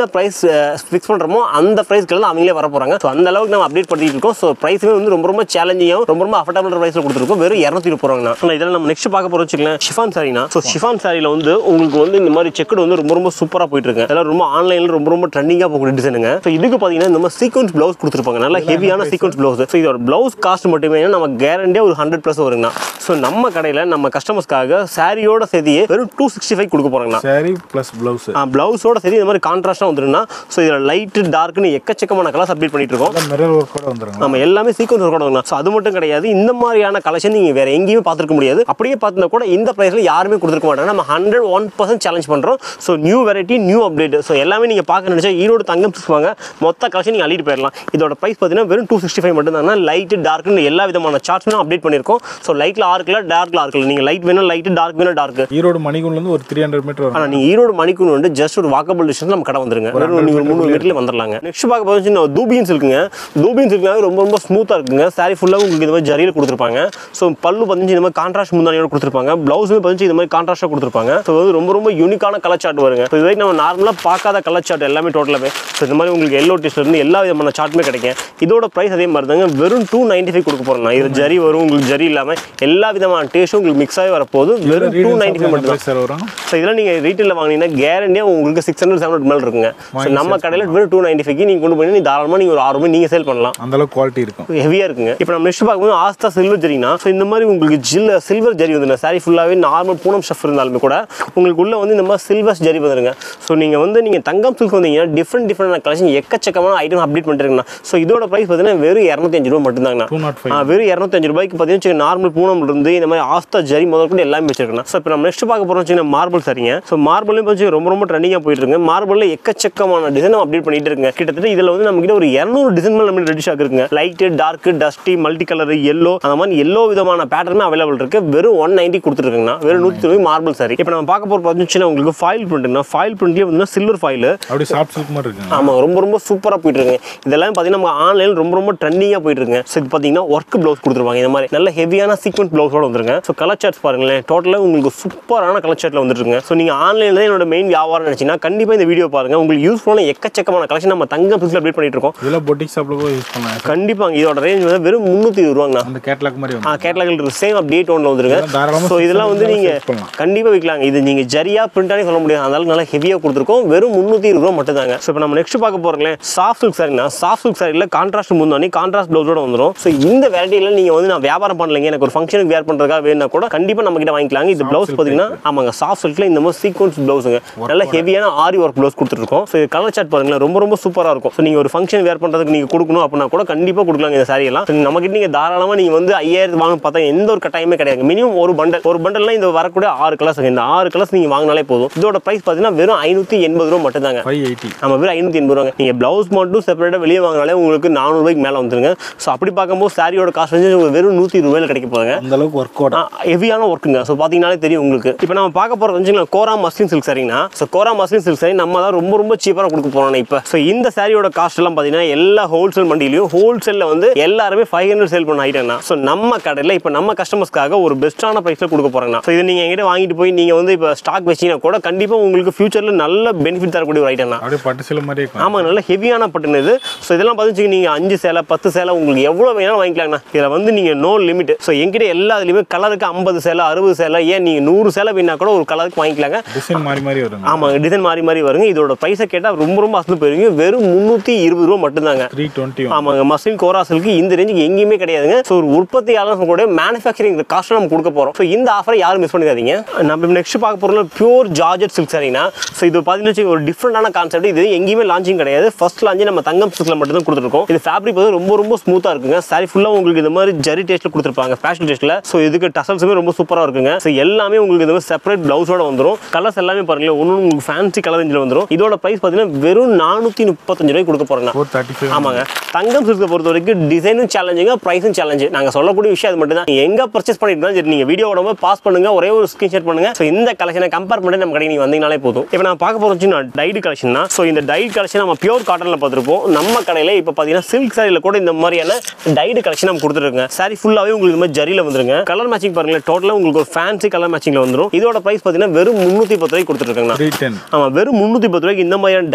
ஃபிக்ஸ் பண்ணுறோமோ அந்த ப்ரைஸ்க்கு தான் அவங்களே வர போகிறாங்க ஸோ அந்த அளவுக்கு நம்ம அப்டேட் பண்ணிட்டு இருக்கோம் ஸோ ப்ரைஸுமே வந்து ரொம்ப ரொம்ப சேலஞ்சிங்காகவும் ரொம்ப ரொம்ப அஃபர்டபுள் ப்ரைஸில் கொடுத்துருக்கோம் வெறும் இரநூத்தி போகிறாங்கண்ணா ஸோ இதில் நம்ம நெக்ஸ்ட் பார்க்க போகிறோம் வச்சுக்கலாம் ஷிஃபான் சாரினா ஸோ ஷிஃபான் சாரியில் வந்து உங்களுக்கு வந்து இந்த மாதிரி செக்குடு வந்து ரொம்ப ரொம்ப சூப்பராக போயிட்டு இருக்கு அதெல்லாம் ரொம்ப ஆன்லைனில் ரொம்ப ரொம்ப ட்ரெண்டிங்காக போகக்கூடிய டிசைனுங்க ஸோ இதுக்கு பார்த்தீங்கன்னா இந்த மாதிரி சீக்வன்ஸ் ப்ளவுஸ் கொடுத்துருப்பாங்க நல்லா ஹெவியான சீக்வன்ஸ் ப்ளவுஸ் ஸோ இதோட ப்ளவுஸ் காஸ்ட் மட்டுமே நம்ம கேரண்டியாக ஒரு ஹண்ட்ரட் ப்ளஸ் வருங்கண்ணா ஸோ நம்ம கடையில் நம்ம கஸ்டமர்ஸ்க்காக சாரியோட சேர்த்தியே வெறும் டூ சிக்ஸ்டி ஃபைவ் கொடுக்க போகிறாங்கண்ணா சாரி ப்ளஸ் ப்ளவுஸ் ப்ளவுஸோட சரி இந்த மாதிரி கான்ட்ராஸ்டாக வந்துருன்னா ஸோ இதில் லைட்டு டார்க்னு எக்கச்சக்கமான கலர்ஸ் அப்டேட் பண்ணிட்டு இருக்கோம் மிரர் ஒர்க்கோட வந்துருங்க நம்ம எல்லாமே சீக்வன்ஸ் ஒர்க் ஆகணும் ஸோ அது மட்டும் கிடையாது இந்த மாதிரியான கலெக்ஷன் நீங்கள் வேற எங்கேயுமே பார்த்துருக்க முடியாது அப்படியே பார்த்தினா கூட இந்த ப்ரைஸில் யாருமே கொடுத்துருக்க மாட்டாங்க நம்ம ஹண்ட்ரட் ஒன் பர்சன்ட் சேலஞ்ச் பண்ணுறோம் so new variety new update so எல்லாமே நீங்கள் பார்க்க நினச்சா ஈரோடு தங்கம் வாங்க மொத்த கலெக்ஷன் நீங்கள் அள்ளிட்டு போயிடலாம் இதோட ப்ரைஸ் பார்த்தீங்கன்னா வெறும் டூ சிக்ஸ்டி ஃபைவ் மட்டும் தான் லைட்டு டார்க்னு எல்லா விதமான சார்ட்ஸும் அப்டேட் பண்ணியிருக்கோம் ஸோ லைட்டில் ஆறு கலர் டார்க்கில் ஆறு கலர் நீங்கள் லைட் வேணும் லைட்டு டார்க் வேணும் டார்க் ஈரோடு மணிகுண்லேருந்து ஒரு த்ரீ ஹண்ட்ரட் மீட்டர் வரும் ஆனால் நீங்கள் ஈரோடு மணிக்குன்னு வந்து ஜஸ்ட் ஒரு வாக்கபிள் டிஸ்டன்ஸ் நம்ம கடை வந்துருங்க வெறும் நீங்கள் ஒரு மூணு மீட்டர்ல வந்துடலாங்க நெக்ஸ்ட் பார்க்க போச்சு தூபியன்ஸ் இருக்குங்க தூபியன்ஸ் இருக்குங்க ரொம்ப ரொம்ப ஸ்மூத்தாக இருக்குங்க சாரி ஃபுல்லாக உங்களுக்கு இந்த மாதிரி ஜரியில் கொடுத்துருப்பாங்க ஸோ பல்லு பதினஞ்சு இந்த மாதிரி கான்ட்ராஸ்ட் முந்தானியோட கொடுத்துருப்பாங்க ப்ளவுஸுமே பதினஞ்சு இந்த மாதிரி கான்ட்ராஸ்டாக கொடுத்துருப்பாங்க ஸோ வந்து ரொம்ப ரொம்ப யூனிக்கான கலர் சார்ட் வருங்க ஸோ இது வரைக்கும் நம்ம நார்மலாக பார்க்காத கலர் சார்ட் எல்லாமே டோட்டலாகவே ஸோ இந்த மாதிரி உங்களுக்கு எல்லோ இருந்து எல்லா விதமான சார்ட்டுமே கிடைக்கும் இதோட ப்ரைஸ் அதே மாதிரி தாங்க வெறும் டூ நைன்ட்டி ஃபைவ் கொடுக்க போகிறோம் இது ஜரி வரும் உங்களுக்கு ஜரி இல்லாமல் எல்லா விதமான டேஸ்ட்டும் உங்களுக்கு மிக்ஸ் ஆகி வரப்போகுது வெறும் டூ நைன்ட்டி ஃபைவ் மட்டும் தான் சார் வரும் ஸோ இதெல்லாம் நீங்கள் ரீட்டெயிலில் வாங்கினீங்கன்னா கேரண்டியாக உங்களுக்கு சிக்ஸ் ஹண்ட்ரட் செவன் மேலே இருக்குங்க ஸோ நம்ம கடையில் வெறும் டூ நைன்ட்டி ஃபைவ் நீங்கள் கொண்டு போய் நீ தாராளமாக நீங்கள் ஒரு ஆறு மணி நீங்கள் சேல் பண்ணலாம் அந்த அளவுக்கு குவாலிட்டி இருக்கும் ஹெவியாக இருக்குங்க இப்போ நம்ம நெக்ஸ்ட் பார்க்கும்போது ஆஸ்தா சில்வர் ஜரினா ஸோ இந்த மாதிரி உங்களுக்கு ஜில் சில்வர் ஜரி வந்து சாரி ஃபுல்லாகவே நார்மல் பூனம் ஷஃப் இருந்தாலுமே கூட உங்களுக்கு உள்ள வந்து இந்த மாதிரி சில்வர் ஜரி வந்துருங்க ஸோ நீங்கள் வந்து நீங்கள் தங்கம் சில்க் வந்தீங்கன்னா டிஃப்ரெண்ட் டிஃப்ரெண்ட் கலெக்ஷன் எக்கச்சக்கமான ஐட்டம் அப்டேட் பண்ணிருக்குண்ணா ஸோ இதோட ப்ரைஸ் பார்த்தீங்கன்னா வெறும் இரநூத்தஞ்சு ரூபா மட்டும்தாங்கண்ணா டூ நாட் ஃபைவ் ஆ, வெறும் இரநூத்தஞ்சு ரூபாய்க்கு பார்த்தீங்கன்னா நார்மல் பூனம் இருந்து இந்த மாதிரி ஆஸ்தா ஜரி முதல் கூட எல்லாமே வச்சிருக்கேன் ஸோ இப்போ நம்ம நெக்ஸ்ட் பார்க்க போகிறோம் வச்சுக்கோங்க மார்பிள் சரிங்க ஸோ மார்பிளையும் கொஞ்சம் ரொம்ப ரொம்ப ட்ரெண்டிங்காக போயிட்டு இருக்கு மார்பிளில் எக்கச்சக்கமான டிசைன் அப்டேட் பண்ணிட்டு இருக்குங்க கிட்டத்தட்ட இதில் வந்து நம்ம கிட்ட ஒரு இரநூறு டிசைன் மேலே நம்ம ரெடி ஷாக் இருக்குங்க light dark dusty multi colour yellow அந்த மாதிரி எல்லோ விதமான பேட்டர்னுமே அவைலபிள் இருக்கு வெறும் ஒன் நைன்ட்டி கொடுத்துருக்குங்கண்ணா வெறும் நூற்றி தொண்ணூறு மார்பிள் சாரி இப்போ நம்ம பார்க்க போகிற பார்த்துச்சுன்னா உங்களுக்கு ஃபாயில் பிரிண்ட்னா ஃபாயில் பிரிண்ட்லேயே வந்து சில்வர் ஃபாயில் அப்படி சாஃப்ட் சில்க் மாதிரி இருக்குங்க ஆமாம் ரொம்ப ரொம்ப சூப்பராக போயிட்டு இருக்குங்க இதெல்லாம் பார்த்தீங்கன்னா நம்ம ஆன்லைன் ரொம்ப ரொம்ப ட்ரெண்டிங்காக போயிட்டு இருக்குங்க ஸோ இது பார்த்தீங்கன்னா ஒர்க் ப்ளவுஸ் கொடுத்துருவாங்க இந்த மாதிரி நல்ல ஹெவியான சீக்வன்ஸ் ப்ளவுஸோட வந்துருங்க ஸோ கலர் சார்ட்ஸ் பாருங்களேன் டோட்டலாக உங்களுக்கு சூப்பரான கலர் சார்ட்டில் வந்துருக்குங்க ஸோ நீங்கள் ஆன்லைனில் தான் என்னோட மெயின் வியாபாரம் நினச்சிங்கன்னா கண்டிப்பாக இந்த வீடியோ பாருங்க உங்களுக்கு யூஸ்ஃபுல்லான எக்கச்சக்கமான கலெக்ஷன் நம்ம தங்கம் பிக்ஸில் அப்டேட் பண்ணிட்டு இருக்கோம் இதெல்லாம் பொட்டிக் ஷாப்பில் கூட யூஸ் பண்ணலாம் கண்டிப்பாக இதோட ரேஞ்ச் வந்து வெறும் முந்நூற்றி இருபது ரூபாங்கண்ணா அந்த கேட்லாக் மாதிரி ஆ வந்து கேட்டலாகில் சேம் அப்டேட் ஒன்று வந்துருங்க இதெல்லாம் தாராளமா ஸோ இதெல்லாம் வந்து 600 நீங்கள் sell பண்ணலாம். கண்டிப்பாக விற்கலாங்க இது நீங்கள் ஜரியா பிரிண்டானே சொல்ல முடியாது அதனால நல்லா ஹெவியாக கொடுத்துருக்கோம் வெறும் முந்நூற்றி இருபது ரூபா மட்டும் தாங்க ஸோ இப்போ நம்ம நெக்ஸ்ட் பார்க்க போகிறோங்களேன் சாஃப்ட் சில்க் சாரினா சாஃப்ட் சில்க் சாரியில் கான்ட்ராஸ்ட் முந்தானி கான்ட்ராஸ்ட் ப்ளவுஸோட வந்துடும் ஸோ இந்த வெரைட்டியில் நீங்கள் வந்து நான் வியாபாரம் பண்ணலைங்க எனக்கு ஒரு ஃபங்க்ஷனுக்கு வேர் பண்ணுறதுக்காக வேணும்னா கூட கண்டிப்பாக நம்ம கிட்ட வாங்கிக்கலாங்க இந்த ப்ளவுஸ் பார்த்தீங்கன்னா ஆமாங்க சாஃப்ட் சில்கில் இந்த மாதிரி சீக்வன்ஸ் ப்ளவுஸுங்க நல்ல ஹெவியான ஆரி ஒர்க் ப்ளவுஸ் கொடுத்துருக்கோம் ஸோ இது கலர் சார்ட் பாருங்களேன் ரொம்ப ரொம்ப சூப்பராக இருக்கும் ஸோ நீங்கள் ஒரு ஃபங்க்ஷன் வேர் பண்ணுறதுக்கு நீங்கள் கொடுக்கணும் அப்படின்னா கூட கண்டிப்பாக கொடுக்கலாங்க இந்த saree எல்லாம் So, நம்மகிட்ட நீங்கள் தாராளமாக நீங்கள் வந்து ஐயாயிரத்து வாங்க பார்த்தா எந்த ஒரு கட்டாயமே கிடையாது மினிமம் ஒரு பண்டல் ஒரு பண்டல்ல இந்த வரக்கூடிய ஆறு கலர்ஸ் இந்த ஆறு கலர்ஸ் நீங்கள் வாங்கினாலே போதும் இதோட ப்ரைஸ் பார்த்தீங்கன்னா வெறும் ஐநூற்றி எண்பது ரூபா மட்டும் தாங்க ஃபைவ் எயிட்டி நம்ம வெறும் ஐநூற்றி எண்பது ரூபாங்க நீங்கள் ப்ளவுஸ் மட்டும் செப்பரேட்டாக வெளியே வாங்கினாலே உங்களுக்கு நானூறுபாய்க்கு மேலே வந்துருங்க ஸோ அப்படி பார்க்கும்போது சாரியோட காஸ்ட் வந்து உங்களுக்கு வெறும் நூற்றி ரூபாயில் கிடைக்க போகுதுங்க அந்த அளவுக்கு ஒர்க்கோட ஹெவியான ஒர்க்குங்க ஸோ பார்த்தீங்கனாலே தெரியும் உங்களுக்கு இப்போ நம்ம பார்க்க போகிறது வந்து கோரா மஸ்லின் சில்க் சரிங்கண்ணா so kora muslin silk sari நம்ம தான் ரொம்ப ரொம்ப சீப்பாக கொடுக்க போகிறோம் இப்போ ஸோ இந்த சாரியோட காஸ்ட் எல்லாம் பார்த்தீங்கன்னா எல்லா ஹோல்சேல் மண்டியிலையும் ஹோல்சேலில் வந்து எல்லாருமே ஃபைவ் ஹண்ட்ரட் சேல் பண்ண ஐட்டம்னா ஸோ நம்ம கடையில் இப்போ நம்ம கஸ்டமர்ஸ்க்காக ஒரு பெஸ்ட்டான ப்ரைஸில் கொடுக்க போகிறேங்கண்ணா ஸோ இது நீங்கள் எங்கிட்ட வாங்கிட்டு போய் நீங்கள் வந்து இப்போ ஸ்டாக் வச்சீங்கன்னா கூட கண்டிப்பாக உங்களுக்கு ஃபியூச்சரில் நல்ல பெனிஃபிட் தரக்கூடிய ஒரு ஐட்டம்னா அப்படியே பட்டு சில மாதிரி இருக்கும் ஆமாம் நல்ல ஹெவியான பட்டன் இது ஸோ இதெல்லாம் பார்த்துச்சு நீங்கள் அஞ்சு சேலை பத்து சேலை உங்களுக்கு எவ்வளோ வேணாலும் வாங்கிக்கலாங்கண்ணா இதில் வந்து நீங்கள் நோ லிமிட் ஸோ என்கிட்ட எல்லா இதுலையுமே கலருக்கு ஐம்பது சேலை அறுபது சேலை ஏன் நீங்கள் நூறு சேலை வேணா கூட ஒரு கலருக்கு வாங்கிக்கலாங்க டிசைன் மாறி மாறி வருங்க ஆமாங்க டிசைன் மாறி மாறி வருங்க இதோட பைசா கேட்டால் ரொம்ப ரொம்ப அசந்து போயிருவீங்க வெறும் முந்நூற்றி இருபது ரூபா மட்டும்தாங்க த்ரீ டுவெண்ட்டி ஆமாங்க மஸ்லின் கோராசலுக்கு இந்த ரேஞ்சுக்கு எங்கேயுமே கிடையாதுங்க ஸோ ஒரு உற்பத்தியாளர் கூட மேனுஃபேக்சரிங் காஸ்ட் நம்ம கொடுக்க போகிறோம் ஸோ இந்த ஆஃபரை யாரும் மிஸ் பண்ணிடாதீங்க நம்ம நெக்ஸ்ட் பார்க்க போகிறோம் பியூர் ஜார்ஜெட் சில்க் சரிங்கண்ணா ஸோ இது பார்த்தீங்கன்னா வச்சுக்கோங்க, ஒரு டிஃப்ரெண்டான கான்செப்ட் இது எங்கேயுமே லான்ச்சிங் கிடையாது ஃபர்ஸ்ட் லான்ச்சு நம்ம தங்கம் சில்கில் மட்டும் தான் கொடுத்துருக்கோம் இது ஃபேப்ரிக் வந்து ரொம்ப ரொம்ப ஸ்மூத்தாக இருக்குங்க சாரி ஃபுல்லாக உங்களுக்கு இந்த மாதிரி ஜரி டேஸ்ட்டில் கொடுத்துருப்பாங்க ஃபேஷன் டேஸ்ட்டில் ஸோ இதுக்கு டசல்ஸுமே ரொம்ப சூப்பராக இருக்குங்க ஸோ எல்லாமே உங்களுக்கு இந்த மாதிரி செப்பரேட் ப்ளவுஸோட வந்துடும் கலர்ஸ் எல்லாமே பாருங்களேன் ஒன்று உங்களுக்கு ஃபேன்சி கலர் ரேஞ்சில் வந்துடும் இதோட ப்ரைஸ் பார்த்தீங்கன்னா வெறும் நானூற்றி முப்பத்தஞ்சு ரூபாய்க்கு கொடுக்க போகிறேங்க ஃபோர் தேர்ட்டி ஃபைவ் ஆமாங்க தங்கம் சில்கை பொறுத்த வரைக்கும் டிசைனும் சேலஞ்சுங்க ப்ரைஸும் சேலஞ்சு நாங்கள் சொல்லக்கூடிய விஷயம் அது மட்டும் தான் எங்கே பர்ச்சேஸ் பண்ணிட்டு தான் சரி நீங்கள் வீடியோ உடம்பு பாஸ் பண்ணுங்க ஒரே ஒரு ஸ்க்ரீன்ஷாட் பண்ணுங்க ஸோ இந்த கலெக்ஷனை கம்பேர் பண்ணி நம்ம கடைக்கு நீங்கள் வந்தீங்கனாலே போதும் இப்போ நான் பார்க்க போகிறோம் நான் டைடு கலெக்ஷன் தான் ஸோ இந்த டைடு கலெக்ஷன் நம்ம பியூர் காட்டனில் பார்த்துருப்போம் நம்ம கடையில் இப்போ பார்த்தீங்கன்னா சில்க் சாரியில் கூட இந்த மாதிரியான டைடு கலெக்ஷன் நம்ம கொடுத்துருக்கோங்க சாரி ஃபுல்லாகவே உங்களுக்கு இந்த மாதிரி ஜரியில் வந்துருங்க கலர் மேட்சிங் பாருங்களேன் டோட்டலாக உங்களுக்கு ஒரு ஃபேன்சி கலர் மேட்சிங்கில் வந்துடும் இதோட ப்ரைஸ் பார்த்தீங்கன்னா வெறும் முந்நூற்றி பத்து ரூபாய்க்கு கொடுத்துருக்காங்க த்ரீ டென் ஆமாம் வெறும் முந்நூற்றி பத்து ரூபாய்க்கு இந்த மாதிரியான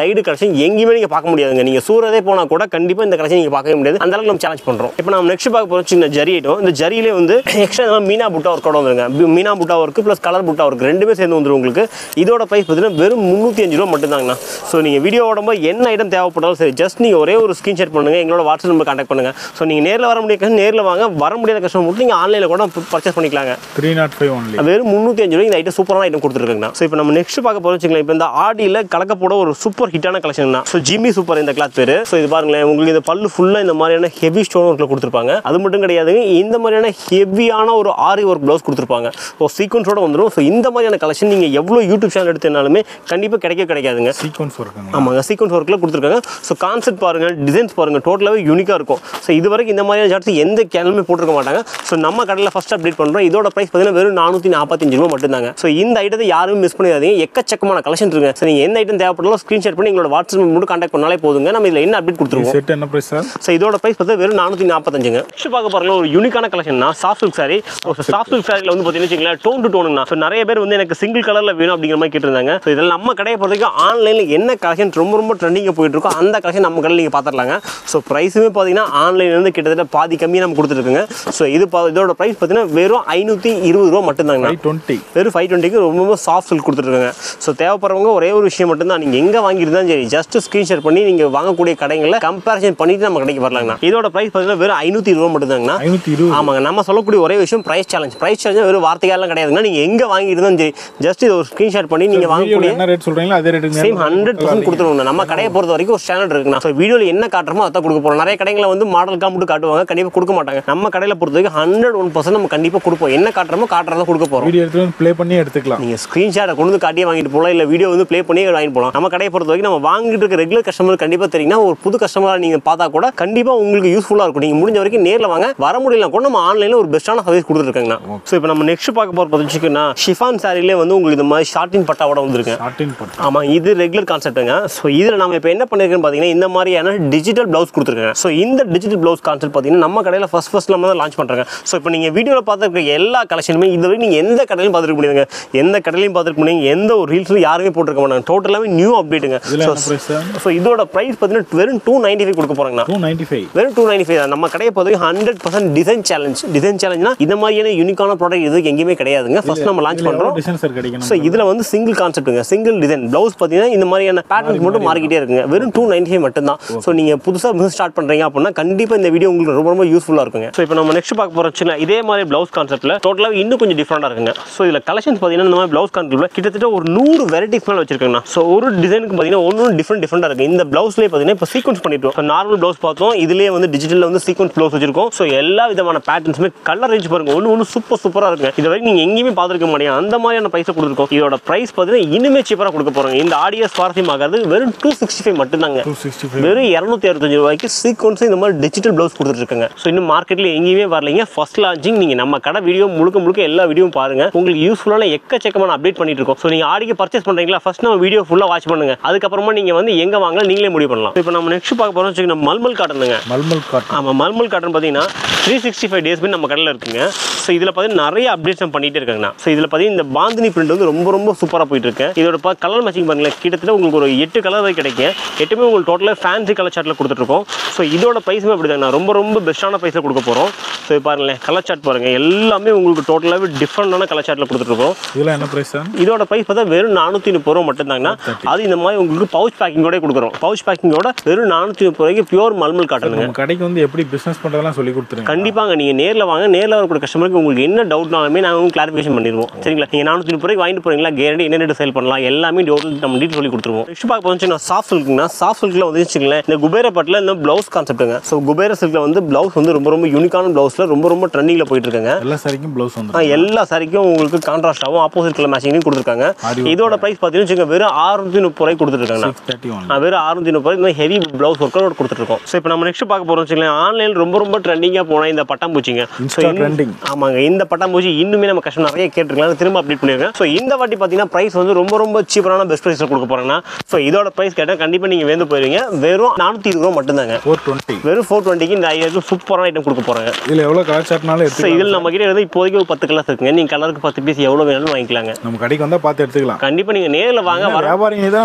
சைடு கலெக்ஷன் எங்கேயுமே நீங்கள் பார்க்க முடியாதுங்க நீங்கள் சூரதே போனால் கூட கண்டிப்பாக இந்த கலெக்ஷன் நீங்கள் பார்க்கவே முடியாது அந்த அளவுக்கு நம்ம சேலஞ்ச் பண்ணுறோம் இப்போ நம்ம நெக்ஸ்ட் பார்க்க போகிறோம் சின்ன ஜரி ஐட்டம் இந்த ஜரியிலே வந்து எக்ஸ்ட்ரா மீனா புட்டா ஒர்க் கூட வந்துருங்க பி- meena butta work plus colour butta work ரெண்டுமே சேர்ந்து வந்துடும் உங்களுக்கு இதோட ப்ரைஸ் பார்த்தீங்கன்னா வெறும் முந்நூற்றி அஞ்சு ரூபா மட்டும்தாங்கண்ணா ஸோ நீங்கள் வீடியோ ஓடும்போது என்ன ஐட்டம் தேவைப்பட்டாலும் சரி ஜஸ்ட் நீங்கள் ஒரே ஒரு ஸ்க்ரீன்ஷாட் பண்ணுங்கள் எங்களோட வாட்ஸ்அப் நம்பர் கான்டாக்ட் பண்ணுங்கள் ஸோ நீங்கள் நேரில் வர முடியாது நேரில் வாங்க வர முடியாத கஸ்டமர் மட்டும் நீங்கள் ஆன்லைனில் கூட பர்ச்சேஸ் பண்ணிக்கலாங்க த்ரீ நாட் ஃபைவ் ஒன்லி வெறும் முந்நூற்றி அஞ்சு ரூபாய் இந்த ஐட்டம் சூப்பரான ஐட்டம் கொடுத்துருக்காங்க ஸோ இப்போ நம்ம நெக்ஸ்ட் பார்க்க போகிறோம் வச்சுக்கலாம் இப்போ இந்த ஆடியில் கலக்க போட ஒரு சூப்பர் ஹிட்டான கலெக்ஷன் தான் ஸோ ஜிம்மி சூப்பர் இந்த கிளாத் பேர் ஸோ இது பாருங்களேன் உங்களுக்கு இந்த பல்லு ஃபுல்லாக இந்த மாதிரியான ஹெவி ஸ்டோன் ஒர்க்கில் கொடுத்துருப்பாங்க அது மட்டும் கிடையாதுங்க இந்த மாதிரியான ஹெவியான ஒரு ஆரி ஒர்க் ப்ளவுஸ் கொடுத்துருப்பாங்க ஸோ சீக்வன்ஸோட வந்துடும் ஸோ இந்த மாதிரியான கலெக்ஷன் நீங்கள் எவ்வளோ யூடியூப் சேனல் எடுத்தனாலுமே கண்டிப்பாக கிடைக்க கிடைக்காதுங்க சீக்வன்ஸ் ஒர்க்குங்களா ஆமாங்க சீக்வன்ஸ் ஒர்க்கில் கொடுத்துருக்காங்க ஸோ கான்செப்ட் பாருங்கள் டிசைன்ஸ் பாருங்கள் டோட்டலாகவே யூனிக்காக இருக்கும் ஸோ இது வரைக்கும் இந்த மாதிரியான சார்ட்ஸ் எந்த சேனலுமே போட்டிருக்க மாட்டாங்க ஸோ நம்ம கடையில் ஃபஸ்ட் அப்டேட் பண்ணுறோம் இதோட ப்ரைஸ் பார்த்தீங்கன்னா வெறும் நானூற்றி நாற்பத்தஞ்சு ரூபா மட்டும்தாங்க ஸோ இந்த ஐட்டத்தை யாரும் மிஸ் பண்ணிடாதீங்க எக்கச்சக்கமான கலெக்ஷன் இருக்குங்க ஸோ நீங்கள் எந்த ஐட்டம் தேவைப்பட்டாலும் ஸ்க்ரீன்ஷாட் பண்ணி எங்களோட வாட்ஸ்அப் மட்டும் கான்டாக்ட் பண்ணாலே போதுங்க நம்ம இதில் என்ன அப்டேட் கொடுத்துருவோம் செட் என்ன ப்ரைஸ் சார் ஸோ இதோட ப்ரைஸ் பார்த்தா வெறும் நானூற்றி நாற்பத்தஞ்சுங்க நெக்ஸ்ட் பார்க்க போகிற ஒரு யூனிக்கான கலெக்ஷன்னா soft silk sari soft silk சாரியில் வந்து பார்த்தீங்கன்னா வச்சுங்களேன் டோன் டு டோனுங்கண்ணா ஸோ நிறைய பேர் வந்து எனக்கு சிங்கிள் கலரில் வேணும் அப்படிங்கிற மாதிரி கேட்டிருந்தாங்க ஸோ இதில் நம்ம கடையை பொறுத்த வரைக்கும் ஆன்லைனில் என்ன கலெக்ஷன் ரொம்ப ரொம்ப ட்ரெண்டிங்காக போயிட்டு இருக்கோ அந்த கலெக்ஷன் நம்ம கடையில் நீங்கள் பார்த்துடலாங்க ஸோ ப்ரைஸுமே பார்த்தீங்கன்னா ஆன்லைன்லேருந்து கிட்டத்தட்ட பாதி கம்மியாக நம்ம கொடுத்துருக்குங்க ஸோ இது பா- இதோட ப்ரைஸ் பார்த்தீங்கன்னா வெறும் ஐநூற்றி இருபது ரூபா மட்டும்தாங்க ஃபைவ் டுவெண்ட்டி வெறும் ஃபைவ் டுவெண்ட்டிக்கு ரொம்ப ரொம்ப சாஃப்ட் சில்க் கொடுத்துருக்காங்க ஸோ தேவைப்படுறவங்க ஒரே ஒரு விஷயம் மட்டும்தான் நீங்கள் எங்கே வாங்கியிருந்தாலும் சரி ஜஸ்ட் ஸ்க்ரீன்ஷாட் பண்ணி நீங்கள் வாங்கக்கூடிய கடைகளில் கம்பேரிசன் பண்ணிட்டு நம்ம கடைக்கு வரலாங்கண்ணா இதோட ப்ரைஸ் பார்த்தீங்கன்னா வெறும் ஐநூற்றி ரூபா மட்டும்தாங்கண்ணா ஐநூற்றி இருபது ஆமாங்க நம்ம சொல்லக்கூடிய ஒரே விஷயம் ப்ரைஸ் சேலஞ்ச் ப்ரைஸ் சேலஞ்ச் வெறும் வார்த்தைகள்லாம் கிடையாதுங்க நீங்கள் எங்கே வாங்கியிருந்தாலும் சரி ஜஸ்ட் இது ஒரு ஸ்க்ரீன்ஷாட் பண்ணி நீங்கள் வீடியோவில் வாங்கக்கூடிய என்ன ரேட் சொல்கிறீங்களோ அதே ரேட்டுக்கு சேம் ஹண்ட்ரட் பர்சன்ட் கொடுத்துருவோம் நம்ம கடையை பொறுத்த வரைக்கும் ஒரு ஸ்டாண்டர்ட் இருக்குண்ணா ஸோ வீடியோவில் என்ன காட்டுறமோ அதான் கொடுக்க போகிறோம் நிறைய கடைகளை வந்து மாடல் காம்பிட்டு காட்டுவாங்க கண்டிப்பாக கொடுக்க மாட்டாங்க நம்ம கடையில் பொறுத்த வரைக்கும் ஹண்ட்ரட் ஒன் பர்சன்ட் நம்ம கண்டிப்பாக கொடுப்போம் என்ன காட்டுறமோ காட்டுறதா கொடுக்க போகிறோம் வீடியோ எடுத்து வந்து ப்ளே பண்ணி எடுத்துக்கலாம் நீங்கள் ஸ்க்ரீன்ஷாட்டை கொண்டு வந்து காட்டியே வாங்கிட்டு போகலாம் இல்லை வீடியோ வந்து ப்ளே பண்ணி வாங்கிட்டு போகலாம் நம்ம கடையை பொறுத்த வரைக்கும் நம்ம வாங்கிட்டு இருக்க ரெகுலர் கஸ்டமர் கண்டிப்பாக தெரியுங்கன்னா ஒரு புது கஸ்டமராக நீங்கள் பார்த்தா கூட கண்டிப்பாக உங்களுக்கு யூஸ்ஃபுல்லாக இருக்கும் நீங்கள் முடிஞ்ச வரைக்கும் நேரில் வாங்க வர முடியல கூட நம்ம ஆன்லைனில் ஒரு பெஸ்ட்டான சர்வீஸ் கொடுத்துருக்காங்கண்ணா ஸோ இப்போ நம்ம நெக்ஸ்ட் பார்க்க போகிற பார்த்துச்சுன்னா ஷிஃபான் சாரிலே வந்து உங்களுக்கு இந்த மாதிரி ஷார்ட்டின் பட்டாவோட வந்திருக்கேன் ஸ்டார்டிங் பண்ணி ஆமாம் இது ரெகுலர் கான்செப்ட்டுங்க ஸோ இதில் நம்ம இப்போ என்ன பண்ணிருக்கோன்னு பார்த்தீங்கன்னா இந்த மாதிரியான டிஜிட்டல் ப்ளவுஸ் கொடுத்துருக்காங்க ஸோ இந்த டிஜிட்டல் ப்ளவுஸ் கான்செப்ட் பார்த்தீங்கன்னா நம்ம கடையில் ஃபஸ்ட் ஃபஸ்ட் நம்ம தான் லான்ச் பண்ணுறாங்க ஸோ இப்போ நீங்கள் வீடியோவில் பார்த்துருக்க எல்லா கலெக்ஷனுமே இது வரைக்கும் நீங்கள் எந்த கடையிலும் பார்த்துருக்க முடியுங்க எந்த கடையிலையும் பார்த்துருக்க முடியுங்க எந்த ஒரு ரீல்ஸும் யாருமே போட்டிருக்க மாட்டாங்க டோட்டலாகவே நியூ அப்டேட்டுங்க இதில் ஸோ என்ன ப்ரைஸ் சார் ஸோ இதோட ப்ரைஸ் பார்த்தீங்கன்னா வெறும் டூ நைன்ட்டி ஃபைவ் கொடுக்க போகிறாங்கண்ணா டூ நைன்ட்டி ஃபைவ் வெறும் டூ நைன்டி ஃபைவ் நம்ம கடையை பொறுத்த hundred percent design challenge design சேலஞ்ச்னா இந்த மாதிரியான யூனிக்கான ப்ராடக்ட் இதுக்கு எங்கேயுமே கிடையாதுங்க ஃபர்ஸ்ட் நம்ம லான்ச் பண்ணுறோம் டிசைன் சார் கிடைக்கணும் ஸோ இதில் வந்து சிங்கிள் கான்செப்ட்டுங்க சிங்கிள் டிசைன் ப்ளவுஸ் பார்த்தீங்கன்னா இந்த மாதிரியான பேட்டர்ன்ஸ் மட்டும் மாறிக்கிட்டே இருக்குங்க வெறும் டூ நைன்டி ஃபைவ் மட்டும்தான் ஸோ நீங்கள் புதுசாக பிஸ்னஸ் ஸ்டார்ட் பண்ணுறீங்க அப்படின்னா கண்டிப்பாக இந்த வீடியோ உங்களுக்கு ரொம்ப ரொம்ப யூஸ்ஃபுல்லாக இருக்குங்க ஸோ இப்போ நம்ம நெக்ஸ்ட் பார்க்க போகிறோம் வச்சுக்கலாம் இதே மாதிரி ப்ளவுஸ் கான்செப்ட்டில் டோட்டலாக இன்னும் கொஞ்சம் டிஃப்ரெண்டாக இருக்குங்க ஸோ இதில் கலெக்ஷன்ஸ் பார்த்தீங்கன்னா இந்த மாதிரி ப்ளவுஸ் கான்செப்ட்டில் கிட்டத்தட்ட ஒரு நூறு வெரைட்டிஸ் மேலே வச்சிருக்காங்கண்ணா ஸோ ஒரு டிசைனுக்கு பார்த்தீங்கன்னா ஒன்று டிஃப்ரெண்ட் டிஃப்ரெண்டாக இருக்குது இந்த ப்ளவுஸ்லேயே பார்த்தீங்கன்னா இப்போ சீக்வன்ஸ் பண்ணிட்டோம் ஸோ நார்மல் ப்ளவுஸ் பார்த்தோம் இதுலேயே வந்து டிஜிட்டலில் வந்து சீக்வன்ஸ் ப்ளவுஸ் வச்சிருக்கோம் ஸோ எல்லா விதமான பேட்டர்ன்ஸுமே கலர் ரேஞ்ச் பாருங்க ஒன்று ஒன்று சூப்பர் சூப்பராக இருக்குங்க இது வரைக்கும் நீங்கள் எங்கேயுமே பார்த்துருக்க மாட்டீங்க அந்த மாதிரியான ப்ரைஸை கொடுத்துருக்கோம் இதோட ப்ரைஸ் பார்த்தீங்கன்னா இனிமே சீப்பராக கொடுக்க போகிறாங்க இந்த ஆடியோ சுவாரஸ்யம் ஆகாது வெறும் டூ சிக்ஸ்டி ஃபைவ் மட்டும்தாங்க டூ சிக்ஸ்டி ஃபைவ் வெறும் இரநூத்தி அறுபத்தஞ்சு ரூபாய்க்கு சீக்வன்ஸ் இந்த மாதிரி டிஜிட்டல் ப்ளவுஸ் கொடுத்துருக்காங்க ஸோ இன்னும் மார்க்கெட்டில் எங்கேயுமே வரலைங்க ஃபர்ஸ்ட் லான்ச்சிங் நீங்கள் நம்ம கடை வீடியோ முழுக்க முழுக்க எல்லா வீடியோவும் பாருங்க உங்களுக்கு யூஸ்ஃபுல்லான எக்கச்சக்கமான அப்டேட் பண்ணிட்டு இருக்கோம் ஸோ நீங்கள் ஆடிக்கு பர்ச்சேஸ் பண்ணுறீங்களா ஃபர்ஸ்ட் நம்ம வீடியோ ஃபுல்லாக வாட்ச் பண்ணுங்க அதுக்கப்புறமா நீங்கள் வந்து எங்கே வாங்கலாம் நீங்களே முடிவு பண்ணலாம் இப்போ நம்ம நெக்ஸ்ட் பார்க்க போகிறோம் வச்சுக்கோங்க மல்மல் காட்டனுங்க மல்மல் காட்டன் ஆமாம் மல்மல் காட்டன் பார்த்தீங்கன்னா த்ரீ சிக்ஸ்டி ஃபைவ் டேஸ் நம்ம கடையில் இருக்குங்க ஸோ இதில் பார்த்தீங்கன்னா நிறைய அப்டேட்ஸ் நம்ம பண்ணிட்டே இருக்காங்கண்ணா ஸோ இதில் பார்த்தீங்கன்னா இந்த பாந்தினி பிரிண்ட் வந்து ரொம்ப ரொம்ப சூப்பராக போயிட்டு இருக்கு இதோட பா கலர் மேட்சிங் பாருங்களேன் கிட்டத்தட்ட உங்களுக்கு ஒரு எட்டு கலர் வரை கிடைக்கும் எட்டுமே உங்களுக்கு டோட்டலாக ஃபேன்சி கலர் சார்ட்டில் கொடுத்துட்ருக்கோம் ஸோ இதோட ப்ரைஸுமே அப்படி தாங்கண்ணா ரொம்ப ரொம்ப பெஸ்ட்டான ப்ரைஸில் கொடுக்க போகிறோம் ஸோ இது பாருங்களேன் கலர் சார்ட் பாருங்கள் எல்லாமே உங்களுக்கு டோட்டலாகவே டிஃப்ரெண்டான கலர் சார்ட்டில் கொடுத்துட்ருக்கோம் இதில் என்ன ப்ரைஸ் சார் இதோட ப்ரைஸ் பார்த்தா வெறும் நானூற்றி முப்பது ரூபா மட்டும்தாங்கண்ணா அது இந்த மாதிரி உங்களுக்கு பவுச் பேக்கிங்கோட கொடுக்குறோம் பவுச் பேக்கிங்கோட வெறும் நானூற்றி முப்பது ரூபாய்க்கு பியூர் மல்மல் காட்டனுங்க நம்ம கடைக்கு வந்து எப்படி பிஸ்னஸ் பண்ணுறதெல்லாம் சொல்லி கொடுத்துருங்க கண்டிப்பாங்க நீங்கள் நேரில் வாங்க நேரில் வரக்கூடிய கஸ்டமருக்கு உங்களுக்கு என்ன டவுட்னாலுமே நாங்கள் உங்களுக்கு கிளாரிஃபிகேஷன் பண்ணிடுவோம் சரிங்களா நீங்கள் நானூற்றி முப்பது ரூபாய்க்கு வாங்கிட்டு போறீங்களா கேரண்டி என்ன ரேட் சேல் பண்ணலாம் எல்லாமே டவுட் நம்ம டீட்டெயில் சொல்லி கொடுத்துருவோம் நெக்ஸ்ட் பார்க்க போச்சுன்னா சாஃப்ட் சில்க்னா சாஃப்ட் சில்கில் வந்து வச்சுங்களேன் இந்த குபேர பட்டில் இந்த ப்ளவுஸ் கான்செப்ட்டுங்க ஸோ குபேர சில்கில் வந்து ப்ளவுஸ் வந்து ரொம்ப ரொம்ப யூனிக்கான ப்ளவுஸில் ரொம்ப ரொம்ப ட்ரெண்டிங்கில் போயிட்டு இருக்காங்க எல்லா சாரிக்கும் ப்ளவுஸ் ஆ, வந்துடும் எல்லா சாரிக்கும் உங்களுக்கு கான்ட்ராஸ்டாகவும் ஆப்போசிட் கலர் மேட்சிங்லையும் கொடுத்துருக்காங்க ஆரி work. இதோட ப்ரைஸ் பார்த்தீங்கன்னா வச்சுக்கோங்க வெறும் ஆறுநூற்றி முப்பது ரூபாய்க்கு கொடுத்துருக்காங்க சிக்ஸ் தேர்ட்டி ஒன் ஆ, வெறும் அறுநூத்தி முப்பது இந்த ஹெவி ப்ளவுஸ் ஒர்க்கோட கொடுத்துருக்கோம் ஸோ இப்போ நம்ம நெக்ஸ்ட் பார்க்க போகிறோம் வச்சுக்கலாம் ஆன்லைன் ரொம்ப ரொம்ப ட்ரெண்டிங்காக போன இந்த பட்டாம்பூச்சிங்க ஸோ Insta trending. ஆமாங்க இந்த பட்டாம்பூச்சி இன்னுமே நம்ம கஷ்டம் நிறைய கேட்டிருக்கலாம் திரும்ப அப்டேட் பண்ணியிருக்கேன் ஸோ இந்த வாட்டி பார்த்தீங்கன்னா ப்ரைஸ் வந்து ரொம்ப ரொம்ப சீப்பரான பெஸ்ட் ப்ரைஸில் கொடுக்க போகிறேன்னா ஸோ இதோட ப்ரைஸ் கேட்டால் கண்டிப்பாக நீங்கள் வேந்து போயிருவீங்க வெறும் நானூற்றி இருபது ரூபா மட்டும்தாங்க ஃபோர் டுவெண்ட்டி வெறும் ஃபோர் டுவெண்ட்டிக்கு இந்த ஐயாயிரம் சூப்பரான ஐட்டம் கொடுக்க போகிறாங்க இதில் எவ்வளோ கலர் சார்ட்னாலும் ஸோ எடுத்துக்கலாம் இதில் நம்ம கிட்ட இருந்து இப்போதைக்கு ஒரு பத்து கலர்ஸ் இருக்குங்க நீங்கள் கலருக்கு பத்து பீஸ் எவ்வளோ வேணாலும் வாங்கிக்கலாங்க நம்ம கடைக்கு வந்தால் பார்த்து எடுத்துக்கலாம் கண்டிப்பாக நீங்கள் நேரில் வாங்க வர வியாபாரிங்க தான் நம்ம கடையில்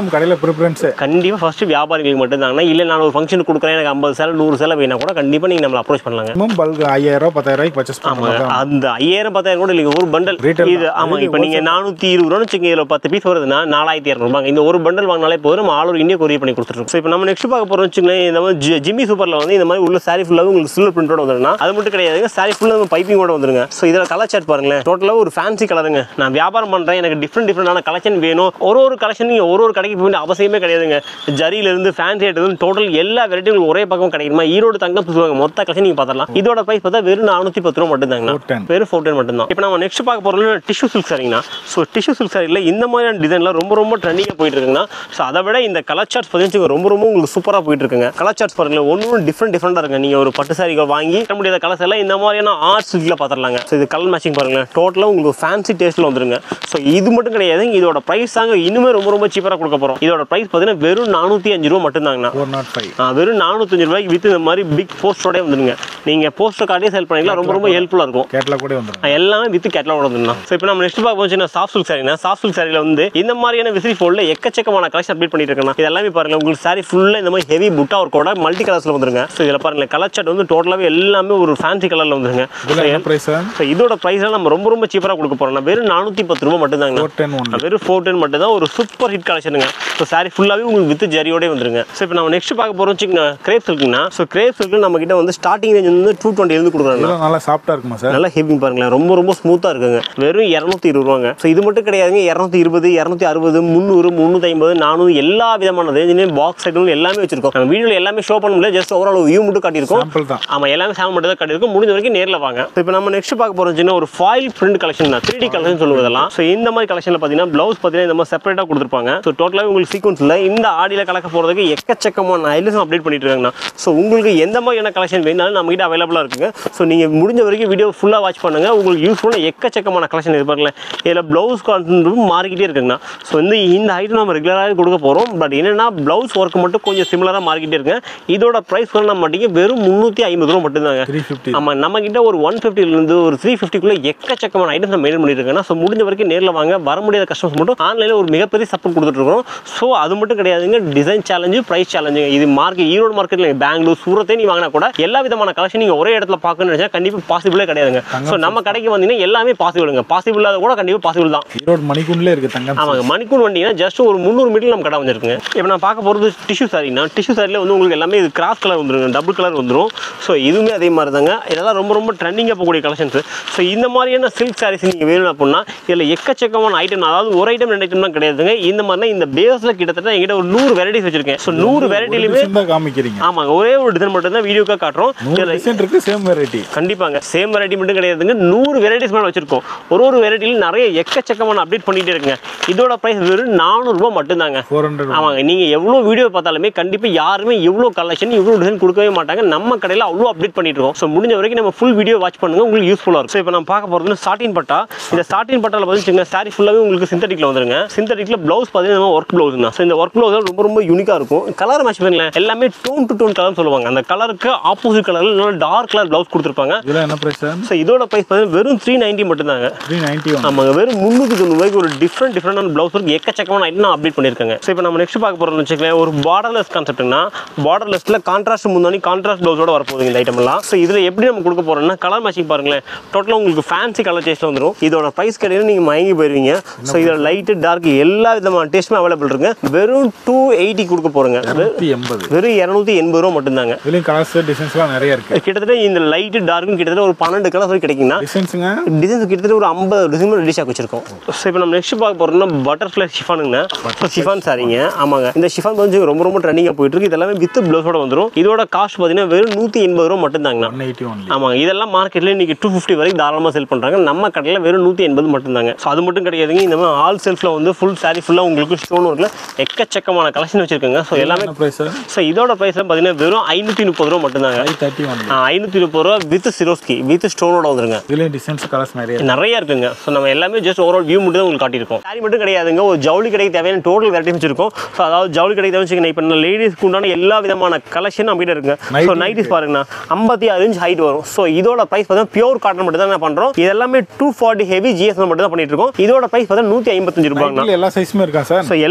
ப்ரிஃபரன்ஸு கண்டிப்பாக ஃபர்ஸ்ட் வியாபாரிகளுக்கு மட்டும்தாங்கண்ணா இல்லை நான் ஒரு ஃபங்க்ஷன் கொடுக்குறேன் எனக்கு ஐம்பது சேலை நூறு சேலை வேணா கூட கண்டிப்பாக நீங்கள் நம்மளை அப்ரோச் பண்ணலாங்க மினிமம் பல்க் ஐயாயிரம் ரூபா பத்தாயிரம் ரூபாய்க்கு பர்ச்சேஸ் ஆமாங்க பண்ணுவாங்க அந்த ஐயாயிரம் பத்தாயிரம் கூட இல்லைங்க ஒரு பண்டல் Retail இது தான். ஆமாங்க Really இப்போ நீங்கள் நானூற்றி இருபது ரூபான்னு வச்சுங்க இதில் பத்து பீஸ் வருதுன்னா நாலாயிரத்தி இரநூறுபாங்க இந்த ஒரு பண்டல் வாங்கினாலே போதும் நம்ம ஆல் ஓவர் இந்தியா கொரியர் பண்ணி கொடுத்துருக்கோம் ஸோ இப்போ நம்ம நெக்ஸ்ட் பார்க்க போகிறோம் வச்சுங்களேன் இந்த மாதிரி ஜி- ஜிம்மி சூப்பரில் வந்து இந்த மாதிரி உள்ள சாரி ஃபுல்லாக உங்களுக்கு சில்வர் பிரிண்டோட வந்துருன்னா அது மட்டும் கிடையாதுங்க சாரி ஃபுல்லாக பைப்பிங்கோட வந்துருங்க ஸோ இதில் கலர் சார்ட் பாருங்களேன் டோட்டலாக ஒரு ஃபேன்சி கலருங்க நான் வியாபாரம் பண்ணுறேன் எனக்கு டிஃப்ரெண்ட் டிஃப்ரெண்டான கலெக்ஷன் வேணும் ஒரு ஒரு கலெக்ஷன் நீங்கள் ஒரு ஒரு கடைக்கு போக வேண்டிய அவசியமே கிடையாதுங்க ஜரியிலிருந்து ஃபேன்சி ஐட்டம் டோட்டல் எல்லா வெரைட்டியும் ஒரே பக்கம் கிடைக்குமா ஈரோடு தங்கம் சொல்லுவாங்க மொத்த கலெக்ஷன் நீங்கள் பார்த்துலாம் இதோட ப்ரைஸ் பார்த்தா வெறும் நானூற்றி பத்து ரூபா மட்டும்தாங்கண்ணா 410. வெறும் ஃபோர்டீன் மட்டும்தான் இப்போ நம்ம நெக்ஸ்ட் பார்க்க போகிறது டிஷ்யூ சில்க் சாரிங்கண்ணா ஸோ டிஷ்யூ சில்க் சாரியில் இந்த மாதிரியான டிசைன்லாம் ரொம்ப ரொம்ப ட்ரெண்டிங்காக போயிட்டு இருக்குங்கண்ணா ஸோ அதை விட இந்த கலர் சார்ட்ஸ் பார்த்தீங்கன்னா ரொம்ப ரொம்ப உங்களுக்கு சூப்பராக போயிட்டு இருக்குங்க கலர் சார்ட்ஸ் பாருங்களேன் ஒன்றும் டிஃப்ரெண்ட் டிஃப்ரெண்டாக இருக்குங்க நீங்கள் ஒரு பட்டு சாரிகள் வாங்கி கட்ட முடியாத கலர்ஸ் எல்லாம் இந்த மாதிரியான ஆர்ட் சில்கில் பார்த்துடலாங்க ஸோ இது கலர் மேட்சிங் பாருங்களேன் டோட்டலாக உங்களுக்கு ஃபேன்சி டேஸ்ட்டில் வந்துருங்க ஸோ இது மட்டும் கிடையாது இதோட ப்ரைஸ் தாங்க இன்னுமே ரொம்ப ரொம்ப சீப்பராக கொடுக்க போகிறோம் இதோட ப்ரைஸ் பார்த்தீங்கன்னா வெறும் நானூற்றி அஞ்சு ரூபா மட்டும்தாங்கண்ணா ஃபோர் நாட் ஃபைவ் ஆ, வெறும் நானூத்தஞ்சு ரூபாய்க்கு வித்து இந்த மாதிரி பிக் போஸ்டரோடய வந்துருங்க நீங்கள் போஸ்டர் கார்டே செல் பண்ணிக்கலாம் ரொம்ப ரொம்ப ஹெல்ப்ஃபுல்லாக இருக்கும் கேட்லாக் கூட வந்துடும் ஆ, எல்லாமே வித்து கேட்டலாக வந்துடலாம் ஸோ இப்போ நம்ம நெக்ஸ்ட் பார்க்க போச்சுன்னா சாஃப்ட் சில்க் சாரினா சாஃப்ட் சில்க் சாரியில் வந்து இந்த மாதிரியான விசிறி ஃபோல்டில் எக்கச்சக்கமான கலெக்ஷன் அப்டேட் பண்ணிட்டு இருக்கேன் இது எல்லாமே பாருங்க உங்களுக்கு சாரி ஃபுல்லாக இந்த மாதிரி ஹெவி புட்டா ஒர்க்கோட மல்டி கலர்ஸில் வந்துருங்க ஸோ இதில் பாருங்க கலர் சார்ட் வந்து டோட்டலாகவே எல்லாமே ஒரு ஃபேன்சி கலரில் வந்துருங்க இதில் என்ன ப்ரைஸ் சார் ஸோ இதோட ப்ரைஸ்லாம் நம்ம ரொம்ப ரொம்ப சீப்பராக கொடுக்க போகிறோம் வெறும் நானூற்றி பத்து ரூபா மட்டும்தாங்க ஃபோர் டென் ஒன் வெறும் ஃபோர் டென் மட்டும் தான் ஒரு சூப்பர் ஹிட் கலெக்ஷனுங்க ஸோ சாரி ஃபுல்லாகவே உங்களுக்கு வித் ஜரியோடே வந்துருங்க ஸோ இப்போ நம்ம நெக்ஸ்ட் பார்க்க போகிறோம் வச்சுக்கோங்க கிரேப் சில்க்குனா ஸோ கிரேப் சில்க்கு நம்ம கிட்ட வந்து ஸ்டார்டிங் ரேஞ்ச் வந்து டூ டுவெண்ட்டி இருந்து கொடுக்குறாங்க இதெல்லாம் நல்லா சாஃப்டாக இருக்குமா சார் நல்லா ஹெவி பாருங்களேன் ரொம்ப ரொம்ப ஸ்மூத்தாக இருக்குங்க வெறும் இரநூத்தி இருபது ரூபாங்க ஸோ இது மட்டும் கிடையாதுங்க இரநூத்தி இருபது இரநூத்தி அறுபது முந்நூறு முந்நூற்றி ஐம்பது நானூறு எல்லா விதமான ரேஞ்சிலையும் பாக்ஸ் ஐட்டம் எல்லாமே வச்சிருக்கோம் நம்ம வீடியோவில் எல்லாமே ஷோ பண்ண முடியல ஜஸ்ட் ஓவரால் வியூ மட்டும் காட்டியிருக்கோம் சாம்பிள் தான் ஆமா எல்லாமே சாமி மட்டும் தான் கட்டிருக்கும் முடிஞ்ச வரைக்கும் நேரில் வாங்க இப்போ நம்ம நெக்ஸ்ட் பார்க்க போறோம் சின்ன ஒரு ஃபாயில் பிரிண்ட் கலெக்ஷன் தான் த்ரீ டி கலெக்ஷன் சொல்லுவதெல்லாம் ஸோ இந்த மாதிரி கலெக்ஷனில் பார்த்தீங்கன்னா ப்ளவுஸ் பார்த்தீங்கன்னா இந்த மாதிரி செப்பரேட்டாக கொடுத்துருப்பாங்க ஸோ டோட்டலாக உங்களுக்கு சீக்வன்ஸில் இந்த ஆடியில் கலக்க போகிறதுக்கு எக்கச்சக்கமான ஐலஸும் அப்டேட் பண்ணிட்டு இருக்காங்கண்ணா ஸோ உங்களுக்கு எந்த மாதிரியான கலெக்ஷன் வேணாலும் நம்ம கிட்ட அவைலபிளாக இருக்குங்க ஸோ நீங்கள் முடிஞ்ச வரைக்கும் வீடியோ ஃபுல்லாக வாட்ச் பண்ணுங்க உங்களுக்கு யூஸ்ஃபுல்லாக எக்கச்சக்கமான கலெக்ஷன் இது பாருங்களேன் இதில் ப்ளவுஸ் கான்சென்ட்டும் மாறிக்கிட்டே இருக்குங்கண்ணா ஸோ இந்த இந்த ஐட்டம் நம்ம ரெகுலராக கொடுக்க போகிறோம் பட் என்னன்னா ப்ளவுஸ் ஒர்க் மட்டும் கொஞ்சம் சிமிலராக மாறிக்கிட்டே இருக்குங்க இதோட ப்ரைஸ் பண்ண மாட்டீங்க வெறும் முந்நூற்றி ஐம்பது ரூபா மட்டும்தாங்க த்ரீ ஃபிஃப்டி ஆமாம் நம்ம கிட்ட ஒரு ஒன் ஃபிஃப்டிலேருந்து ஒரு த்ரீ ஃபிஃப்டிக்குள்ளே எக்கச்சக்கமான ஐட்டம்ஸ் நம்ம மெயின்டைன் பண்ணிட்டு இருக்கோம் ஸோ முடிஞ்ச வரைக்கும் நேரில் வாங்க வர முடியாத கஸ்டமர்ஸ் மட்டும் ஆன்லைனில் ஒரு மிகப்பெரிய சப்போர்ட் கொடுத்துட்ருக்கோம் ஸோ அது மட்டும் கிடையாதுங்க டிசைன் சேலஞ்சு ப்ரைஸ் சேலஞ்சுங்க இது மார்க்கெட் ஈரோடு மார்க்கெட்டில் பெங்களூர் சூரத்தே நீ வாங்கினா கூட எல்லா விதமான கலெக்ஷன் நீங்கள் ஒரே இடத்துல பார்க்கணும்னு நினச்சா கண்டிப்பாக பாசிபிளே கிடையாதுங்க ஸோ நம்ம கடைக்கு வந்தீங்கன்னா எல்லாமே பாசிபிளுங்க பாசிபிள் இல்லாத கூட கண்டிப்பாக பாசிபிள் தான் ஈரோடு மணிக்குண்டிலே இருக்குது தங்கம் ஆமாங்க மணிக்கூர் வண்டிங்கன்னா ஜஸ்ட் ஒரு முந்நூறு மீட்டர் நம்ம கடை வந்துருக்குங்க இப்போ நான் பார்க்க போகிறது டிஷ்யூ சாரினா டிஷ்யூ சாரியில் வந்து உங்களுக்கு எல்லாமே இது கிராஸ் கலர் வந்துருங்க டபுள் கலர் வந்துடும் ஸோ இதுவுமே அதே மாதிரி தாங்க இதெல்லாம் ரொம்ப ரொம்ப ட்ரெண்டிங்காக போகக்கூடிய கலெக்ஷன்ஸ் ஸோ இந்த மாதிரியான சில்க் சாரீஸ் நீங்கள் வேணும் அப்படின்னா இதில் எக்கச்சக்கமான ஐட்டம் அதாவது ஒரு ஐட்டம் ரெண்டு ஐட்டம் தான் கிடையாதுங்க இந்த மாதிரினா இந்த பேஸில் கிட்டத்தட்ட எங்கிட்ட ஒரு நூறு வெரைட்டிஸ் வச்சிருக்கேன் ஸோ நூறு வெரைட்டிலுமே தான் காமிக்கிறீங்க ஆமாங்க ஒரே ஒரு டிசைன் மட்டும் தான் வீடியோக்காக காட்டுறோம் நூறு இதில் டிசைன் இருக்குது சேம் வெரைட்டி கண்டிப்பாங்க சேம் வெரைட்டி மட்டும் கிடையாதுங்க நூறு வெரைட்டிஸ் மேலே வச்சிருக்கோம் ஒரு ஒரு வெரைட்டிலும் நிறைய எக்கச்சக்கமான அப்டேட் பண்ணிட்டே இருக்குங்க இதோட ப்ரைஸ் வெறும் நானூறுரூவா மட்டும்தாங்க ஃபோர் ஹண்ட்ரட் ஆமாங்க நீங்கள் எவ்வளோ வீடியோ பார்த்தாலுமே கண்டிப்பாக யாருமே இவ்வளோ கலெக்ஷன் இவ்வளோ டிசைன் கொடுக்கவே மாட்டாங்க நம்ம கடையில் அவ்வளோ அப்டேட் பண்ணிட்டு இருக்கோம் ஸோ முடிஞ்ச வரைக்கும் நம்ம ஃபுல் வீடியோ வாட்ச் பண்ணுங்க உங்களுக்கு யூஸ்ஃபுல்லாக இருக்கும் ஸோ இப்போ நம்ம பார்க்க போகிறது சாட்டின் பட்டா இந்த சாட்டின் பட்டாவில் பார்த்துச்சுங்க சாரி ஃபுல்லாகவே உங்களுக்கு சிந்தட்டிக்கில் வந்துருங்க சிந்தட்டிக்கில் ப்ளவுஸ் பார்த்தீங்கன்னா ஒர்க் ப்ளவுஸ் தான் ஸோ இந்த ஒர்க் ப்ளவுஸ் ரொம்ப ரொம்ப யூனிக்காக இருக்கும் கலர் மேட்ச் பண்ணுங்களேன் எல்லாமே டோன் டு டோன் கலர் சொல்லுவாங்க அந்த கலருக்கு ஆப்போசிட் கலரில் நல்ல டார்க் கலர் ப்ளவுஸ் கொடுத்துருப்பாங்க இதில் என்ன ப்ரைஸ் சார் ஸோ இதோட ப்ரைஸ் பார்த்தீங்கன்னா வெறும் த்ரீ நைன்ட்டி மட்டும்தாங்க த்ரீ நைன்ட்டி ஒன் ஆமாங்க வெறும் முந்நூற்றி தொண்ணூறுபாய்க்கு ஒரு டிஃப்ரெண்ட் டிஃப்ரெண்டான ப்ளவுஸ் ஒர்க் எக்கச்சக்கமான ஐட்டம் நான் அப்டேட் பண்ணியிருக்கேங்க ஸோ இப்போ நம்ம நெக்ஸ்ட் பார்க்க போகிறோம்னு வச்சுக்கலேன் ஒரு பார்டர்லெஸ் கான்செப்ட்னா பார்டர்லெஸ்ல கான்ட்ராஸ்ட் முந்தானி கான்ட்ராஸ்ட் ப்ளவுஸோட வரப்போகுது இந்த ஐட்டம் எல்லாம் ஸோ இதில் எப்படி நம்ம கொடுக்க போகிறோம்னா கலர் மேட்சிங் பாருங்களேன் டோட்டலாக உங்களுக்கு ஃபேன்சி கலர் டேஸ்ட்டில் வந்துடும் இதோட ப்ரைஸ் கிடையாது நீங்கள் மயங்கி போயிருவீங்க ஸோ இதோட லைட்டு டார்க் எல்லா விதமான டேஸ்ட்டுமே அவைலபிள் இருக்குங்க வெறும் டூ எயிட்டி கொடுக்க போகிறோங்க இரநூத்தி எண்பது வெறும் இரநூத்தி எண்பது ரூபா மட்டும்தாங்க இதுலேயும் கலர்ஸ் டிசைன்ஸ்லாம் நிறைய இருக்குது கிட்டத்தட்ட இந்த லைட்டு டார்க்கும் கிட்டத்தட்ட ஒரு பன்னெண்டு கலர் வரைக்கும் கிடைக்குங்கன்னா டிசைன்ஸுங்க டிசைன்ஸ் கிட்டத்தட்ட ஒரு ஐம்பது டிசைன் ரெடி ஆக்கி வச்சிருக்கோம் ஸோ இப்போ நம்ம நெக்ஸ்ட் பார்க்க போகிறோம்னா பட்டர்ஃப்ளை ஷிஃபானுங்கண்ணா ஷிஃபான் சாரிங்க ஆமாங்க இந்த ஷிஃபான் வந்து ரொம்ப ரொம்ப ட்ரெண்டிங்காக போயிட்டு இருக்கு இதெல்லாமே வித் ப்ளவுஸோட வந்துடும் இதோட காஸ்ட் பார்த்தீங்கன்னா வெறும் நூற்றி எண்பது ரூபா மட்டும்தாங்கண்ணா ஒன் எயிட்டி ஒன்லி ஆமாங்க இதெல்லாம் மார்க்கெட்டில் இன்னைக்கு டூ ஃபிஃப்டி வரைக்கும் தாராளமாக செல் பண்ணுறாங்க நம்ம கடையில் வெறும் நூற்றி எண்பது மட்டும்தாங்க ஸோ அது மட்டும் கிடையாதுங்க இந்த மாதிரி ஆல் செல்ஃபில் வந்து ஃபுல் சாரி ஃபுல்லாக உங்களுக்கு ஸ்டோன் ஒர்க்கில் எக்கச்சக்கமான கலெக்ஷன் வச்சிருக்கோங்க ஸோ எல்லாமே என்ன ப்ரைஸ் சார் ஸோ இதோட ப்ரைஸ்லாம் பார்த்தீங்கன்னா வெறும் ஐநூற்றி முப்பது ரூபா மட்டும்தாங்க ஃபைவ் தேர்ட்டி ஒன் ஐநூற்றி முப்பது ரூபா வித் சிரோஸ்கி வித் ஸ்டோனோட வந்துருங்க இதுலேயும் டிசைன்ஸ் கலர்ஸ் நிறைய நிறைய இருக்குங்க ஸோ நம்ம எல்லாமே ஜஸ்ட் ஓவரால் வியூ மட்டும் தான் உங்களுக்கு காட்டியிருக்கோம் சாரி மட்டும் கிடையாதுங்க ஒரு ஜவுளி கடைக்கு தேவையான டோட்டல் வெரைட்டி வச்சிருக்கோம் ஸோ அதாவது ஜவுளி கடைக்கு தேவை வச்சுக்கோங்க இப்போ லேடிஸ்க்கு உண்டான எல்லா விதமான கலெக்ஷன் நம்ம கிட்ட இருக்குங்க ஸோ Nightly நைட்டிஸ் பாருங்கண்ணா ஐம்பத்தி ஆறு இன்ச் ஹைட் வரும் ஸோ இதோட ப்ரைஸ் பார்த்தா பியூர் காட்டன் மட்டும் தான் பண்ணுறோம் இது எல்லாமே டூ ஃபார்ட்டி ஹெவி ஜிஎஸ் மட்டும் தான் பண்ணிட்டு இருக்கோம் இதோட ப்ரைஸ் பார்த்தா நூற்றி ஐம்பத்தஞ்சு ரூபாங்கண்ணா நைட்டில் எல்லா சைஸுமே இருக்கா சார் ஸோ எல்லாமே இருக்குங்க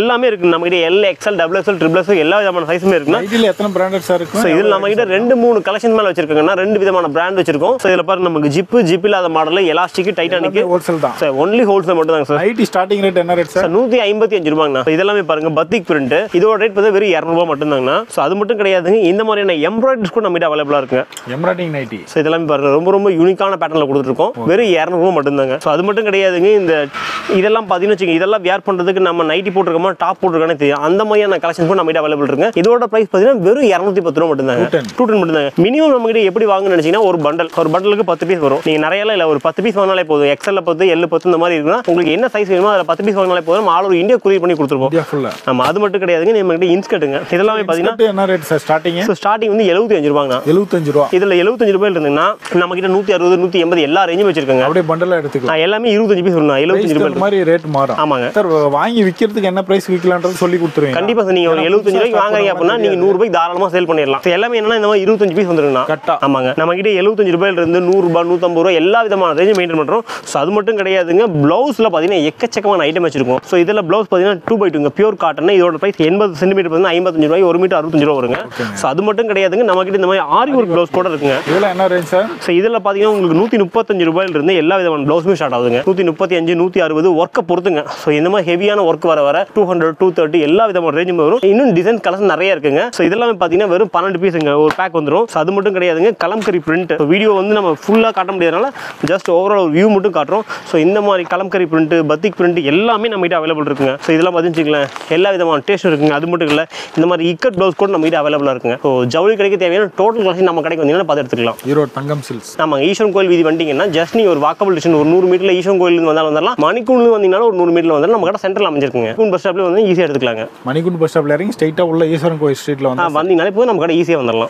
நம்ம கிட்ட L XL double XL triple XL எல்லா விதமான சைஸுமே இருக்குண்ணா நைட்டில் எத்தனை பிராண்டட் சார் ஸோ இருக்கும் இதில் நம்ம கிட்ட ரெண்டு மூணு கலெக்ஷன் மேலே வச்சிருக்கோங்கன்னா ரெண்டு விதமான பிராண்ட் வச்சிருக்கோம் ஸோ இதில் பாருங்க நமக்கு ஜிப்பு ஜிப் இல்லாத மாடல் எலாஸ்டிக் டைட்டானிக் ஹோல்சேல் தான் சார் ஒன்லி ஹோல்சேல் மட்டும் தாங்க சார் நைட்டி ஸ்டார்டிங் ரேட் என்ன ரேட் சார் சார் நூற்றி ஐம்பத்தி அஞ்சு ரூபாங்கண்ணா So இதெல்லாமே பாருங்க பத்திக் பிரிண்ட் இதோட ரேட் பார்த்தா வெறும் இரநூறுபா மட்டும்தாங்கண்ணா ஸோ அது மட்டும் கிடையாதுங்க இந்த மாதிரியான எம்ப்ராய்டரிஸ் கூட நம்ம கிட்ட அவைலபிளாக இருக்குங்க எம்ப்ராய்டிங் நைட்டி ஸோ இதெல்லாமே பாருங்க ரொம்ப ரொம்ப யூனிக்கான பேட்டர்ல கொடுத்துருக்கோம் வெறும் இரநூறுவா மட்டும்தாங்க ஸோ அது மட்டும் கிடையாதுங்க இந்த இதெல்லாம் பார்த்தீங்கன்னு வச்சுங்க இதெல்லாம் வியர் பண்ணுறதுக்கு நம்ம நைட்டி போட்டிருக்கோமா டாப் போட்டிருக்கானே தெரியும் அந்த மாதிரியான கலெக்ஷன் கூட நம்ம கிட்ட அவைலபிள் இருக்கு இதோட ப்ரைஸ் பார்த்தீங்கன்னா வெறும் இரநூத்தி பத்து ரூபா மட்டும்தாங்க 210. டூ டென் மட்டும்தாங்க மினிமம் நம்ம கிட்ட எப்படி வாங்கணும்னு நினைச்சீங்கன்னா ஒரு பண்டல் ஒரு பண்டலுக்கு பத்து பீஸ் வரும் நீங்கள் நிறைய இல்லை ஒரு பத்து பீஸ் வாங்கினாலே போதும் எக்ஸல்ல பத்து எல் பத்து இந்த மாதிரி இருக்குன்னா உங்களுக்கு என்ன சைஸ் வேணுமோ அதில் பத்து பீஸ் வாங்கினாலே போதும் ஆல் ஒரு இந்தியா குறியர் பண்ணி கொடுத்துருப்போம் இந்தியா ஃபுல்லாக ஆமா அது மட்டும் கிடையாதுங்க நம்ம கிட்ட இன்ஸ்கட்டுங்க இதெல்லாமே பார்த்தீங்கன்னா என்ன rate sir starting so starting வந்து எழுபத்தி அஞ்சு ரூபாங்கண்ணா எழுபத்தஞ்சு ரூபா இதுல 75 ரூபாயில் இருந்தீங்கன்னா நம்ம கிட்ட நூத்தி அறுபது நூத்தி எண்பது எல்லா ரேஞ்சும் வச்சிருக்காங்க அப்படியே பண்டலாக எடுத்துக்கலாம் நான் எல்லாமே இருபத்தஞ்சு பீஸ் வரணும் எழுபத்தஞ்சு Price ரூபாய் தகுந்த மாதிரி ரேட் மாறும் ஆமாங்க சார் வாங்கி விற்கிறதுக்கு என்ன பிரைஸ் விற்கலான்றது சொல்லி கொடுத்துருவீங்க கண்டிப்பா சார் நீங்க ஒரு எழுபத்தஞ்சு ரூபாய்க்கு வாங்குறீங்க அப்படின்னா நீங்க நூறு ரூபாய்க்கு தாராளமா சேல் பண்ணிடலாம் So எல்லாமே என்னன்னா இந்த மாதிரி இருபத்தஞ்சு பீஸ் வந்துருங்கண்ணா கட்டா ஆமாங்க நம்ம கிட்ட எழுபத்தஞ்சு ரூபாயில இருந்து நூறு ரூபாய் நூத்தம்பது ரூபாய் எல்லா விதமான ரேஞ்சும் மெயின்டைன் பண்றோம் ஸோ அது மட்டும் கிடையாதுங்க பிளவுஸ்ல பாத்தீங்கன்னா எக்கச்சக்கமான ஐட்டம் வச்சிருக்கோம் ஸோ இதுல பிளவுஸ் பாத்தீங்கன்னா டூ பை டூங்க பியூர் காட்டன் இதோட பிரைஸ் எண்பது சென்டிமீட்டர் பார்த்தீங்கன்னா ஐம்பத்தஞ்சு ரூபாய் ஒரு மீட்டர் அறுபத்தஞ்சு ரூபா வருங்க ஸோ அது மட்டும் கிடையாதுங்க நம்ம கிட்ட இந்த மாதிரி ஆரி ஒர்க் பிளவுஸ் கூட இருக்குங்க இதெல்லாம் என்ன ரேஞ்ச் சார் ஸோ இதில் பார்த்தீங்கன்னா உங்களுக்கு நூற்றி முப்பத்தஞ்சு ரூபாயில இருந்து எல்லா விதமான ப்ளவுஸுமே ஸ்டார்ட் ஆகுதுங்க நூற்றி முப்பத்தி அஞ்சு நூற்றி அறுபது ஒர்க்கை பொறுத்துங்க ஸோ இந்த மாதிரி ஹெவியான ஒர்க் வர வர டூ ஹண்ட்ரட் டூ தேர்ட்டி எல்லா விதமான ரேஞ்சும் வரும் இன்னும் டிசைன் கலர்ஸ் நிறைய இருக்குங்க ஸோ இதெல்லாமே பார்த்தீங்கன்னா வெறும் பன்னெண்டு பீஸுங்க ஒரு பேக் வந்துடும் ஸோ அது மட்டும் கிடையாதுங்க கலம்கரி பிரிண்ட் வீடியோ வந்து நம்ம ஃபுல்லாக காட்ட முடியாதனால ஜஸ்ட் ஓவரால் ஒரு வியூ மட்டும் காட்டுறோம் ஸோ இந்த மாதிரி கலம்கரி பிரிண்ட் பத்திக் பிரிண்ட் எல்லாமே நம்ம கிட்ட அவைலபிள் இருக்குங்க ஸோ இதெல்லாம் பார்த்துச்சுங்களேன் எல்லா விதமான டேஸ்ட் இருக்குங்க அது மட்டும் இல்லை இந்த மாதிரி இக்கட் ப்ளவுஸ் கூட நம்ம கிட்ட அவைலபிளாக இருக்குங்க ஸோ ஜவுளி கடைக்கு தேவையான டோட்டல் கலெக்ஷன் நம்ம கடைக்கு வந்தீங்கன்னா பார்த்து எடுத்துக்கலாம் ஈரோடு தங்கம் சில்ஸ் ஆமாங்க ஈஸ்வரன் கோயில் வீதி வந்தீங்கன்னா ஜஸ்ட் நீ ஒரு வாக்கபிள் டிஸ்டன்ஸ் ஒரு நூறு மீட்டர்ல ஈஸ்வரன் கோயிலிருந்து வந்தாலும் வந்துடலாம் மணிக்கூண்டு வந்தீங்கன்னா ஒரு நூறு மீட்டர்ல வந்தாலும் நம்ம கடை சென்டர்ல அமைஞ்சிருக்குங்க கூன் பஸ் ஸ்டாப்ல வந்து ஈஸியாக எடுத்துக்கலாங்க மணிகுண்டு பஸ் ஸ்டாப்ல இறங்கி ஸ்ட்ரைட்டாக உள்ள ஈஸ்வரன் கோயில் ஸ்ட்ரீட்ல ஆ, வந்து வந்தீங்கனாலே போய் நம்ம கடை ஈஸியாக வந்துடலாம்